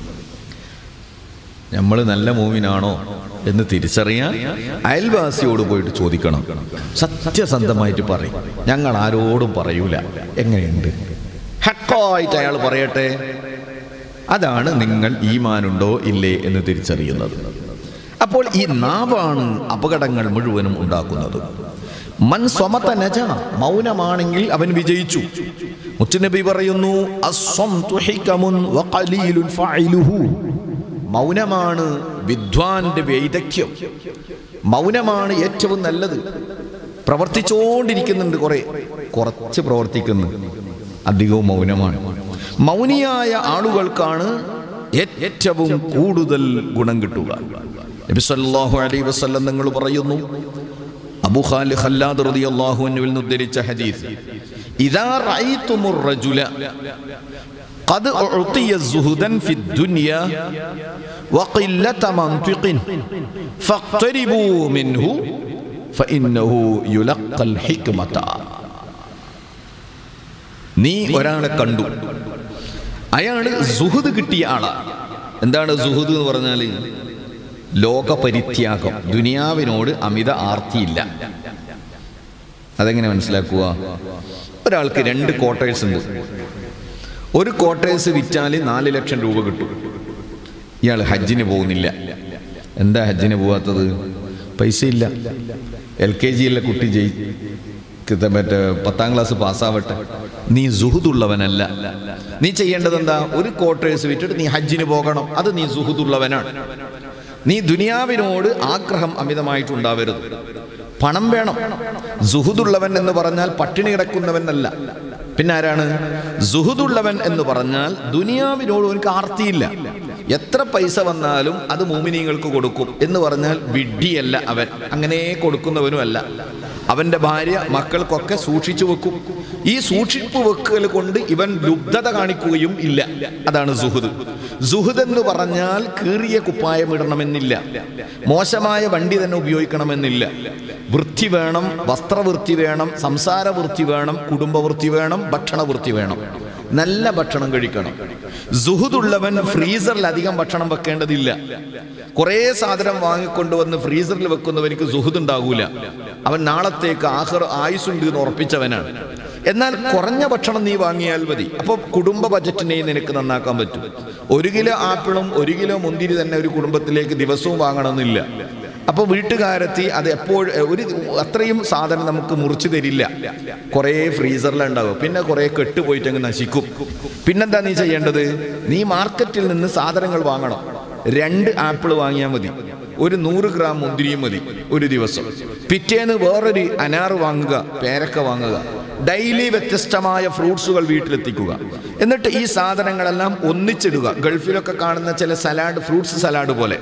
നമ്മൾ നല്ല മൂവിനാണോ എന്ന് തിരിച്ചറിയാൻ അയൽവാസിയോട് പോയിട്ട് ചോദിക്കണം സത്യസന്ധമായിട്ട് പറയും ഞങ്ങൾ ആരോടും പറയൂല എങ്ങനെയുണ്ട് ഹക്കായിട്ട് അയാൾ പറയട്ടെ അതാണ് നിങ്ങൾ ഈമാനുണ്ടോ ഇല്ലേ എന്ന് തിരിച്ചറിയുന്നത് അപ്പോൾ ഈ നാവാണ് അപകടങ്ങൾ മുഴുവനും ഉണ്ടാക്കുന്നത് മൻ സ്വമത നജ മൗനമാണെങ്കിൽ അവൻ വിജയിച്ചു മുത്തുനബി പറയുന്നു അസ്വംതു ഹികമുൻ വഖലീലുൻ ഫഅലുഹു മൗനമാണ് വിദ്വാന്റെ വൈദഗ്ധ്യം മൗനമാണ് ഏറ്റവും നല്ലത് പ്രവർത്തിച്ചുകൊണ്ടിരിക്കുന്നുണ്ട് കുറെ കുറച്ച് പ്രവർത്തിക്കുന്നു അധികവും മൗനമാണ് മൗനിയായ ആളുകൾക്കാണ് ഏറ്റവും കൂടുതൽ ഗുണം കിട്ടുക നബി സല്ലല്ലാഹു അലൈഹി വസല്ലം നിങ്ങൾ പറയുന്നു അബൂ ഖാലി ഖല്ലാദ് റളിയല്ലാഹു അൻഹുവിൽ നിന്ന് ഉദ്ധരിച്ച ഹദീസ് ഇദാ റഅയ്തുമുർ റജുല ഖദ് ഉഅതിയ സുഹുദൻ ഫി ദുനിയ وقلة منطق فاقتربوا منه فإنه يلقى الحكمة നീ ഒരാളെ കണ്ടു അയാള് സുഹൃത് കിട്ടിയ ആളാണ് എന്താണ് സുഹൃത് എന്ന് പറഞ്ഞാൽ ലോകപരിത്യാഗം ദുനിയാവിനോട് അമിത ആർത്തിയില്ല അതെങ്ങനെ മനസ്സിലാക്കുക ഒരാൾക്ക് രണ്ട് ക്വാർട്ടേഴ്സ് ഉണ്ട് ഒരു ക്വാർട്ടേഴ്സ് വിറ്റാൽ നാല് ലക്ഷം രൂപ കിട്ടും ഇയാൾ ഹജ്ജിന് പോകുന്നില്ല എന്താ ഹജ്ജിന് പോവാത്തത് പൈസ ഇല്ല എൽ കെ ജിയിലെ കുട്ടി ജയി കിത്ത- മറ്റേ പത്താം ക്ലാസ് പാസ്സാവട്ടെ നീ സുഹുദുള്ളവനല്ല നീ ചെയ്യേണ്ടത് എന്താ ഒരു ക്വാർട്ടേഴ്സ് വിറ്റിട്ട് നീ ഹജ്ജിന് പോകണം അത് നീ സുഹുദുള്ളവനാണ് നീ ദുനിയാവിനോട് ആഗ്രഹം അമിതമായിട്ടുണ്ടാവരുത് പണം വേണം സുഹുദുള്ളവൻ എന്ന് പറഞ്ഞാൽ പട്ടിണി കിടക്കുന്നവൻ അല്ല പിന്നെ ആരാണ് സുഹുദുള്ളവൻ എന്ന് പറഞ്ഞാൽ ദുനിയാവിനോട് എനിക്ക് ആർത്തിയില്ല എത്ര പൈസ വന്നാലും അത് മൂമിനീങ്ങൾക്ക് കൊടുക്കും എന്ന് പറഞ്ഞാൽ വിഡ്ഢിയല്ല അവൻ അങ്ങനെ കൊടുക്കുന്നവനും അല്ല അവന്റെ ഭാര്യ മക്കൾക്കൊക്കെ സൂക്ഷിച്ചു വെക്കും ഈ സൂക്ഷിപ്പ് വെക്കൽ കൊണ്ട് ഇവൻ ലുബ്ധത കാണിക്കുകയും ഇല്ല അതാണ് സുഹൃദ് സുഹൃദ് എന്ന് പറഞ്ഞാൽ കീറിയ കുപ്പായം ഇടണമെന്നില്ല മോശമായ വണ്ടി തന്നെ ഉപയോഗിക്കണമെന്നില്ല വൃത്തി വേണം വസ്ത്രവൃത്തി വേണം സംസാര വൃത്തി വേണം കുടുംബവൃത്തി വേണം ഭക്ഷണവൃത്തി വേണം നല്ല ഭക്ഷണം കഴിക്കണം സുഹുദുള്ളവൻ ഫ്രീസറിൽ അധികം ഭക്ഷണം വെക്കേണ്ടതില്ല കുറേ സാധനം വാങ്ങിക്കൊണ്ടുവന്ന് ഫ്രീസറിൽ വെക്കുന്നവനിക്ക് സുഹുദ് ഉണ്ടാകൂല അവൻ നാളത്തേക്ക് ആഹർ ആയുസുണ്ട് എന്ന് ഉറപ്പിച്ചവനാണ് എന്നാൽ കുറഞ്ഞ ഭക്ഷണം നീ വാങ്ങിയാൽ മതി അപ്പോൾ കുടുംബ ബജറ്റിനെയും നിനക്ക് നന്നാക്കാൻ പറ്റും ഒരു കിലോ ആപ്പിളും ഒരു കിലോ മുന്തിരി തന്നെ ഒരു കുടുംബത്തിലേക്ക് ദിവസവും വാങ്ങണമെന്നില്ല അപ്പോൾ വീട്ടുകാരെത്തി അത് എപ്പോൾ ഒരു അത്രയും സാധനം നമുക്ക് മുറിച്ചു തരില്ല കുറേ ഫ്രീസറിലുണ്ടാവും പിന്നെ കുറേ കെട്ടുപോയിട്ട് അങ്ങ് നശിക്കും പിന്നെന്താ നീ ചെയ്യേണ്ടത് നീ മാർക്കറ്റിൽ നിന്ന് സാധനങ്ങൾ വാങ്ങണം രണ്ട് ആപ്പിൾ വാങ്ങിയാൽ മതി ഒരു നൂറ് ഗ്രാം മുന്തിരിയും മതി ഒരു ദിവസം പിറ്റേന്ന് വേറൊരു അനാറ് വാങ്ങുക പേരക്ക വാങ്ങുക ഡെയിലി വ്യത്യസ്തമായ ഫ്രൂട്ട്സുകൾ വീട്ടിലെത്തിക്കുക എന്നിട്ട് ഈ സാധനങ്ങളെല്ലാം ഒന്നിച്ചിടുക ഗൾഫിലൊക്കെ കാണുന്ന ചില സലാഡ് ഫ്രൂട്ട്സ് സലാഡ് പോലെ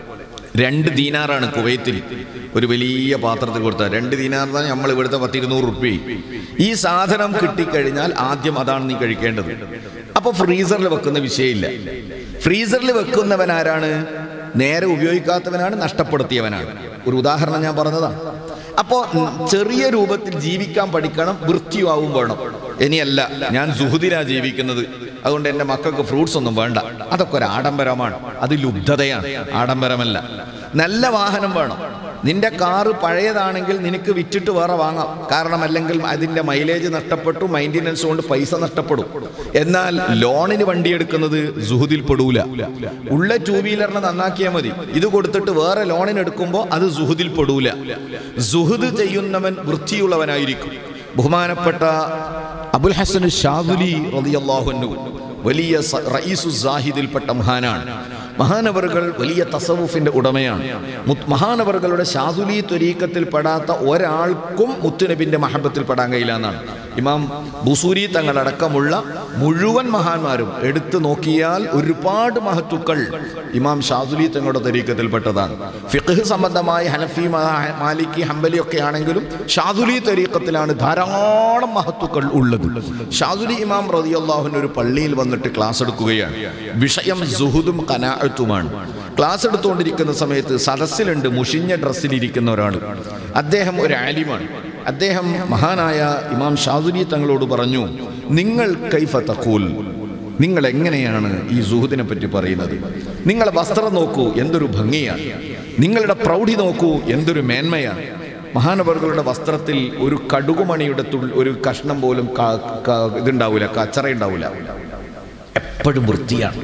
രണ്ട് ദീനാറാണ് കുവൈത്തിൽ ഒരു വലിയ പാത്രത്തിൽ കൊടുത്ത രണ്ട് ദീനാർ തന്നെ നമ്മൾ ഇവിടുത്തെ പത്തിരുന്നൂറ് റുപ്യ ഈ സാധനം കിട്ടിക്കഴിഞ്ഞാൽ ആദ്യം അതാണ് നീ കഴിക്കേണ്ടത് അപ്പൊ ഫ്രീസറിൽ വെക്കുന്ന വിഷയമില്ല ഫ്രീസറിൽ വെക്കുന്നവൻ ആരാണ് നേരെ ഉപയോഗിക്കാത്തവനാണ് നഷ്ടപ്പെടുത്തിയവനാണ് ഒരു ഉദാഹരണം ഞാൻ പറഞ്ഞതാണ് അപ്പോൾ ചെറിയ രൂപത്തിൽ ജീവിക്കാൻ പഠിക്കണം വൃത്തിയാവും വേണം ഇനിയല്ല ഞാൻ സുഹൃതിനാ ജീവിക്കുന്നത് അതുകൊണ്ട് എൻ്റെ മക്കൾക്ക് ഫ്രൂട്ട്സ് ഒന്നും വേണ്ട അതൊക്കെ ഒരു ആഡംബരമാണ് അത് ലുബ്ധതയാണ് ആഡംബരമല്ല നല്ല വാഹനം വേണം നിന്റെ കാറ് പഴയതാണെങ്കിൽ നിനക്ക് വിറ്റിട്ട് വേറെ വാങ്ങാം കാരണം അല്ലെങ്കിൽ അതിന്റെ മൈലേജ് നഷ്ടപ്പെട്ടു മൈൻ്റെനൻസ് കൊണ്ട് പൈസ നഷ്ടപ്പെടും എന്നാൽ ലോണിന് വണ്ടി എടുക്കുന്നത് സുഹുദിൽ പെടൂല ഉള്ള ടൂ വീലറിനെ നന്നാക്കിയാൽ മതി ഇത് കൊടുത്തിട്ട് വേറെ ലോണിന് എടുക്കുമ്പോൾ അത് സുഹുദിൽ പെടൂല സുഹുദ് ചെയ്യുന്നവൻ വൃത്തിയുള്ളവനായിരിക്കും ബഹുമാനപ്പെട്ട അബുൽ ഹസൻ ഷാദുലി റളിയല്ലാഹു വലിയ സ- റഈസു സാഹിദിൽപ്പെട്ട മഹാനാണ് മഹാനവറുകൾ വലിയ തസവുഫിന്റെ ഉടമയാണ് മുത്ത് മഹാനവറുകളുടെ ഷാദുലി ത്വരീക്കത്തിൽ പെടാത്ത ഒരാൾക്കും മുത്തുനബിന്റെ മഹബത്തിൽ പെടാൻ കഴിയില്ല എന്നാണ് ഇമാം ബുസൂരി തങ്ങളടക്കമുള്ള മുഴുവൻ മഹാന്മാരും എടുത്തു നോക്കിയാൽ ഒരുപാട് മഹത്തുക്കൾ ഇമാം ഷാദുലി തങ്ങളുടെ തരീക്കത്തിൽപ്പെട്ടതാണ് ഫിഖ് സംബന്ധമായ ഹനഫി മാ- മാലിക്കി ഹംബലി ഒക്കെ ആണെങ്കിലും ഷാദുലി തരീക്കത്തിലാണ് ധാരാളം മഹത്തുക്കൾ ഉള്ളത് ഷാദുലി ഇമാം റതിയല്ലാഹുവിന് ഒരു പള്ളിയിൽ വന്നിട്ട് ക്ലാസ് എടുക്കുകയാണ് വിഷയം സുഹുദും കനാഅത്തുമാണ് ക്ലാസ് എടുത്തുകൊണ്ടിരിക്കുന്ന സമയത്ത് സദസ്സിലുണ്ട് മുഷിഞ്ഞ ഡ്രസ്സിലിരിക്കുന്ന ഒരാൾ അദ്ദേഹം ഒരു ആലിമാണ് അദ്ദേഹം മഹാനായ ഇമാം ഷാദുലി തങ്ങളോട് പറഞ്ഞു നിങ്ങൾ കൈഫ തഖൂൽ നിങ്ങൾ എങ്ങനെയാണ് ഈ സുഹുദിനെ പറ്റി പറയുന്നത് നിങ്ങളെ വസ്ത്രം നോക്കൂ എന്തൊരു ഭംഗിയാണ് നിങ്ങളുടെ പ്രൗഢി നോക്കൂ എന്തൊരു മേന്മയാണ് മഹാനവറുകളുടെ വസ്ത്രത്തിൽ ഒരു കടുകുമണിയുടെ തുൾ ഒരു കഷ്ണം പോലും ക- ക- ഇതുണ്ടാവില്ല കച്ചറ ഉണ്ടാവില്ല എപ്പോഴും വൃത്തിയാണ്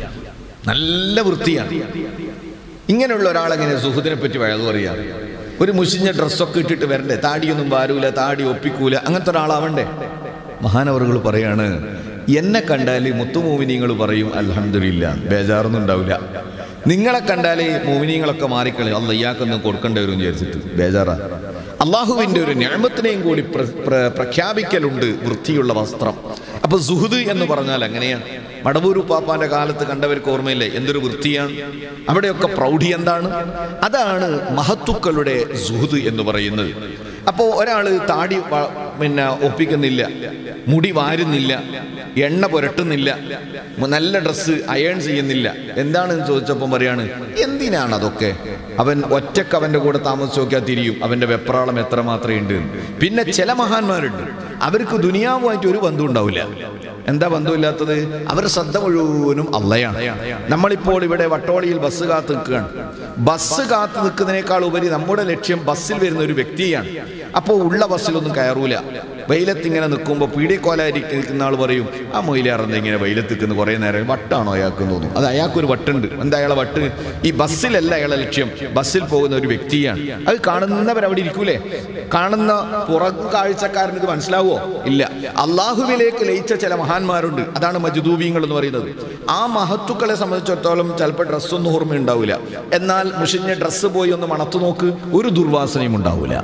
നല്ല വൃത്തിയാണ് ഇങ്ങനെയുള്ള ഒരാളെങ്ങനെ സുഹൃത്തിനെ പറ്റി വഴതു പറയാ ഒരു മുഷിഞ്ഞ ഡ്രസ്സൊക്കെ ഇട്ടിട്ട് വരണ്ടേ താടിയൊന്നും വാരൂല താടി ഒപ്പിക്കൂല അങ്ങനത്തെ ഒരാളാവണ്ടേ മഹാനവറുകൾ പറയാണ് എന്നെ കണ്ടാൽ മുത്തുമോമിനിങ്ങൾ പറയും അൽഹംദുലില്ല ബേജാറൊന്നും ഉണ്ടാവില്ല നിങ്ങളെ കണ്ടാൽ മോമിനിങ്ങളൊക്കെ മാറിക്കളയും അല്ല ഇയാൾക്കൊന്നും കൊടുക്കേണ്ടി വരും എന്ന് വിചാരിച്ചിട്ട് ബേജാറാ അള്ളാഹുവിന്റെ ഒരു ഞാമത്തിനെയും കൂടി പ്ര- പ്ര- പ്രഖ്യാപിക്കലുണ്ട് വൃത്തിയുള്ള വസ്ത്രം അപ്പൊ സുഹൃദ് എന്ന് പറഞ്ഞാൽ അങ്ങനെയാണ് മടവൂരു പാപ്പാന്റെ കാലത്ത് കണ്ടവർക്ക് ഓർമ്മയില്ലേ എന്തൊരു വൃത്തിയാണ് അവിടെയൊക്കെ പ്രൗഢി എന്താണ് അതാണ് മഹത്തുക്കളുടെ സുഹൃദ് എന്ന് പറയുന്നത് അപ്പോൾ ഒരാൾ താടി വ- പിന്നെ ഒപ്പിക്കുന്നില്ല മുടി വാരുന്നില്ല എണ്ണ പുരട്ടുന്നില്ല മ- നല്ല ഡ്രസ്സ് അയേൺ ചെയ്യുന്നില്ല എന്താണെന്ന് ചോദിച്ചപ്പോൾ പറയാണ് എന്തിനാണ് അതൊക്കെ അവൻ ഒറ്റക്ക് അവന്റെ കൂടെ താമസിച്ച് നോക്കിയാൽ തിരിയും അവന്റെ വെപ്രാളം എത്ര മാത്രമേ ഉണ്ട് എന്ന്. പിന്നെ ചില മഹാന്മാരുണ്ട് അവർക്ക് ദുനിയാവുമായിട്ട് ഒരു ബന്ധം ഉണ്ടാവില്ല എന്താ ബന്ധമില്ലാത്തത് അവർ ശ്രദ്ധ മുഴുവനും അള്ളയാണ് നമ്മളിപ്പോൾ ഇവിടെ വട്ടോളിയിൽ ബസ് കാത്ത് നിൽക്കുകയാണ് ബസ് കാത്ത് നിൽക്കുന്നതിനേക്കാൾ ഉപരി നമ്മുടെ ലക്ഷ്യം ബസ്സിൽ വരുന്ന ഒരു വ്യക്തിയാണ് അപ്പോൾ ഉള്ള ബസ്സിലൊന്നും കയറൂല വെയിലത്ത് ഇങ്ങനെ നിൽക്കുമ്പോൾ പീഡിയക്കോലായിരിക്കുന്ന ആൾ പറയും ആ മൊയിലാറെന്താ ഇങ്ങനെ വെയിലത്ത് നിൽക്കുന്ന കുറേ നേരം വട്ടാണോ അയാൾക്ക് തോന്നും അത് അയാൾക്കൊരു വട്ടുണ്ട് എന്താ അയാളെ വട്ട് ഈ ബസ്സിലല്ല അയാളെ ലക്ഷ്യം ബസ്സിൽ പോകുന്ന ഒരു വ്യക്തിയാണ് അത് കാണുന്നവർ അവിടെ ഇരിക്കൂലേ കാണുന്ന പുറം കാഴ്ചക്കാരന് ഇത് മനസ്സിലാവോ ഇല്ല അള്ളാഹുവിലേക്ക് ലയിച്ച ചില മഹാന്മാരുണ്ട് അതാണ് മജുദൂബീങ്ങൾ എന്ന് പറയുന്നത് ആ മഹത്തുക്കളെ സംബന്ധിച്ചിടത്തോളം ചിലപ്പോൾ ഡ്രസ്സൊന്നും ഓർമ്മ ഉണ്ടാവില്ല എന്നാൽ മുഷിഞ്ഞ ഡ്രസ്സ് പോയി ഒന്ന് മണത്തു നോക്ക് ഒരു ദുർവാസനയും ഉണ്ടാവില്ല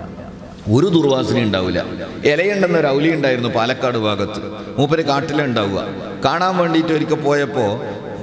ഒരു ദുർവാസന ഉണ്ടാവില്ല ഇലയുണ്ടെന്ന ഒരു ഔലി ഉണ്ടായിരുന്നു പാലക്കാട് ഭാഗത്ത് മൂപ്പര് കാട്ടിലെ ഉണ്ടാവുക കാണാൻ വേണ്ടിയിട്ട് ഒരിക്കൽ പോയപ്പോൾ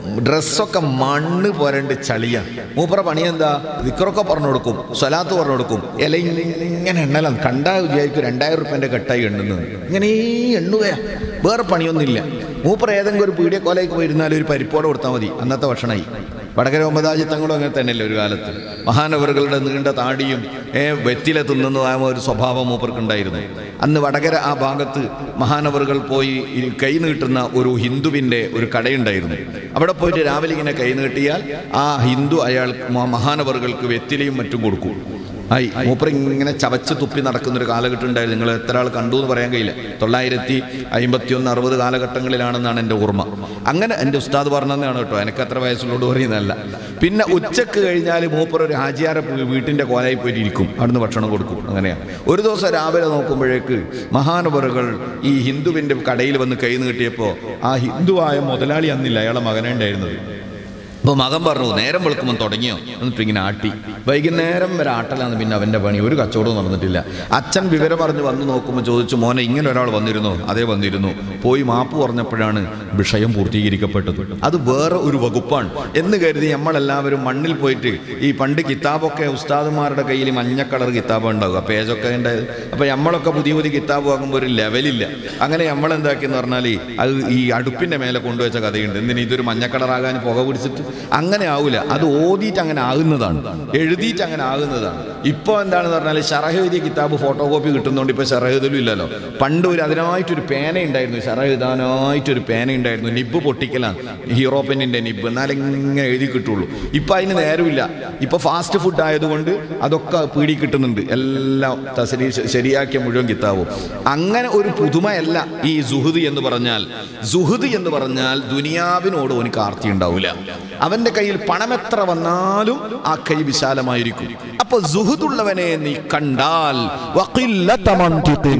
ഡ്രസ്സൊക്കെ മണ്ണ് പോരണ്ട് ചളിയ മൂപ്പറ പണി എന്താ വിക്രൊക്കെ പറഞ്ഞു കൊടുക്കും സ്വലാത്ത് പറഞ്ഞു കൊടുക്കും ഇല ഇങ്ങനെ എണ്ണലാണ് കണ്ടാ വിചാരിക്കും രണ്ടായിരം റുപ്യൻ്റെ കെട്ടായി എണ്ണുന്നത് ഇങ്ങനെ എണ്ണുകയാ വേറെ പണിയൊന്നുമില്ല മൂപ്പർ ഏതെങ്കിലും ഒരു പീടിയ കൊലയ്ക്ക് പോയിരുന്നാൽ ഒരു പരിപ്പോടെ കൊടുത്താൽ മതി അന്നത്തെ ഭക്ഷണമായി വടകര ഒമ്പതാജിത്തങ്ങളും അങ്ങനെ തന്നെയല്ലേ ഒരു കാലത്ത് മഹാനവറുകളുടെ നീണ്ട താടിയും ഏ വെറ്റില തിന്നുന്നതായ ഒരു സ്വഭാവം മൂപ്പർക്കുണ്ടായിരുന്നു അന്ന് വടകര ആ ഭാഗത്ത് മഹാനവറുകൾ പോയി ഈ കൈ നീട്ടുന്ന ഒരു ഹിന്ദുവിൻ്റെ ഒരു കടയുണ്ടായിരുന്നു അവിടെ പോയിട്ട് രാവിലെ ഇങ്ങനെ കൈ നീട്ടിയാൽ ആ ഹിന്ദു അയാൾ മ- മഹാനവറുകൾക്ക് വെറ്റിലയും മറ്റും കൊടുക്കും ആയി മൂപ്പർ ഇങ്ങനെ ചവച്ച് തുപ്പി നടക്കുന്ന ഒരു കാലഘട്ടം ഉണ്ടായിരുന്നു നിങ്ങൾ എത്ര ആൾ കണ്ടു എന്ന് പറയാൻ കഴിയില്ല തൊള്ളായിരത്തി അമ്പത്തി ഒന്ന് അറുപത് കാലഘട്ടങ്ങളിലാണെന്നാണ് എൻ്റെ ഓർമ്മ അങ്ങനെ എൻ്റെ ഉസ്താദ് പറഞ്ഞതാണ് കേട്ടോ എനിക്ക് അത്ര വയസ്സുള്ളോട് പറയുന്നതല്ല പിന്നെ ഉച്ചക്ക് കഴിഞ്ഞാൽ മൂപ്പർ ഒരു ഹാജിയാരെ പോ- വീട്ടിൻ്റെ കോലായി പോയിട്ട് ഇരിക്കും അവിടുന്ന് ഭക്ഷണം കൊടുക്കും അങ്ങനെയാണ് ഒരു ദിവസം രാവിലെ നോക്കുമ്പോഴേക്ക് മഹാനവറുകൾ ഈ ഹിന്ദുവിൻ്റെ കടയിൽ വന്ന് കൈ നീട്ടിയപ്പോൾ ആ ഹിന്ദുവായ മുതലാളി അന്നില്ല അയാളെ മകനെ ഉണ്ടായിരുന്നത് അപ്പോൾ മകൻ പറഞ്ഞു നേരം വെളുക്കുമ്പോൾ തുടങ്ങിയോ എന്നിട്ട് ഇങ്ങനെ ആട്ടി വൈകുന്നേരം വരെ ആട്ടലാണ് പിന്നെ അവൻ്റെ പണി ഒരു കച്ചവടവും നടന്നിട്ടില്ല അച്ഛൻ വിവരം പറഞ്ഞ് വന്ന് നോക്കുമ്പോൾ ചോദിച്ചു മോനെ ഇങ്ങനെ ഒരാൾ വന്നിരുന്നു അതേ വന്നിരുന്നു പോയി മാപ്പ് പറഞ്ഞപ്പോഴാണ് വിഷയം പൂർത്തീകരിക്കപ്പെട്ടത് അത് വേറെ ഒരു വകുപ്പാണ് എന്ന് കരുതി നമ്മളെല്ലാവരും മണ്ണിൽ പോയിട്ട് ഈ പണ്ട് കിതാബൊക്കെ ഉസ്താദുമാരുടെ കയ്യിൽ മഞ്ഞ കളർ കിതാബ് ഉണ്ടാവുക പേജൊക്കെ ഉണ്ടായത് അപ്പോൾ നമ്മളൊക്കെ പുതിയ പുതിയ കിതാബ് വാങ്ങുമ്പോൾ ഒരു ലെവലില്ല അങ്ങനെ നമ്മൾ എന്താക്കിയെന്ന് പറഞ്ഞാൽ അത് ഈ അടുപ്പിൻ്റെ മേലെ കൊണ്ടുവച്ച കഥയുണ്ട് എന്തിന് ഇതൊരു മഞ്ഞ കളറാകാൻ പുക പിടിച്ചിട്ട് അങ്ങനെ ആവില്ല അത് ഓതിയിട്ട് അങ്ങനെ ആകുന്നതാണ് എഴുതിയിട്ട് അങ്ങനെ ആകുന്നതാണ് ഇപ്പോൾ എന്താണെന്ന് പറഞ്ഞാൽ ഷറഹ് എഴുതിയ കിതാബ് ഫോട്ടോ കോപ്പി കിട്ടുന്നതുകൊണ്ട് ഇപ്പോൾ ഷറഹ് എഴുതലും ഇല്ലല്ലോ പണ്ട് ഒരു അതിനായിട്ടൊരു പേന ഉണ്ടായിരുന്നു ഷറഹ് എഴുതാനായിട്ടൊരു പേന ഉണ്ടായിരുന്നു നിബ് പൊട്ടിക്കലാണ് ഹീറോ പെന്നിൻ്റെ നിബ് എന്നാലും ഇങ്ങനെ എഴുതി കിട്ടുള്ളൂ ഇപ്പം അതിന് നേരമില്ല ഇപ്പം ഫാസ്റ്റ് ഫുഡ് ആയതുകൊണ്ട് അതൊക്കെ പീടി കിട്ടുന്നുണ്ട് എല്ലാം തസരി ശരിയാക്കിയ മുഴുവൻ കിതാബും അങ്ങനെ ഒരു പുതുമയല്ല ഈ സുഹൃദ് എന്ന് പറഞ്ഞാൽ സുഹൃദ് എന്ന് പറഞ്ഞാൽ ദുനിയാവിനോട് എനിക്ക് ആർത്തി ഉണ്ടാവില്ല അവന്റെ കയ്യിൽ പണം എത്ര വന്നാലും ആ കൈ വിശാലമായിരിക്കും അപ്പൊ സുഹൃദുള്ളവനെ നീ കണ്ടാൽ വഖില്ലത മൻതിഖിൻ.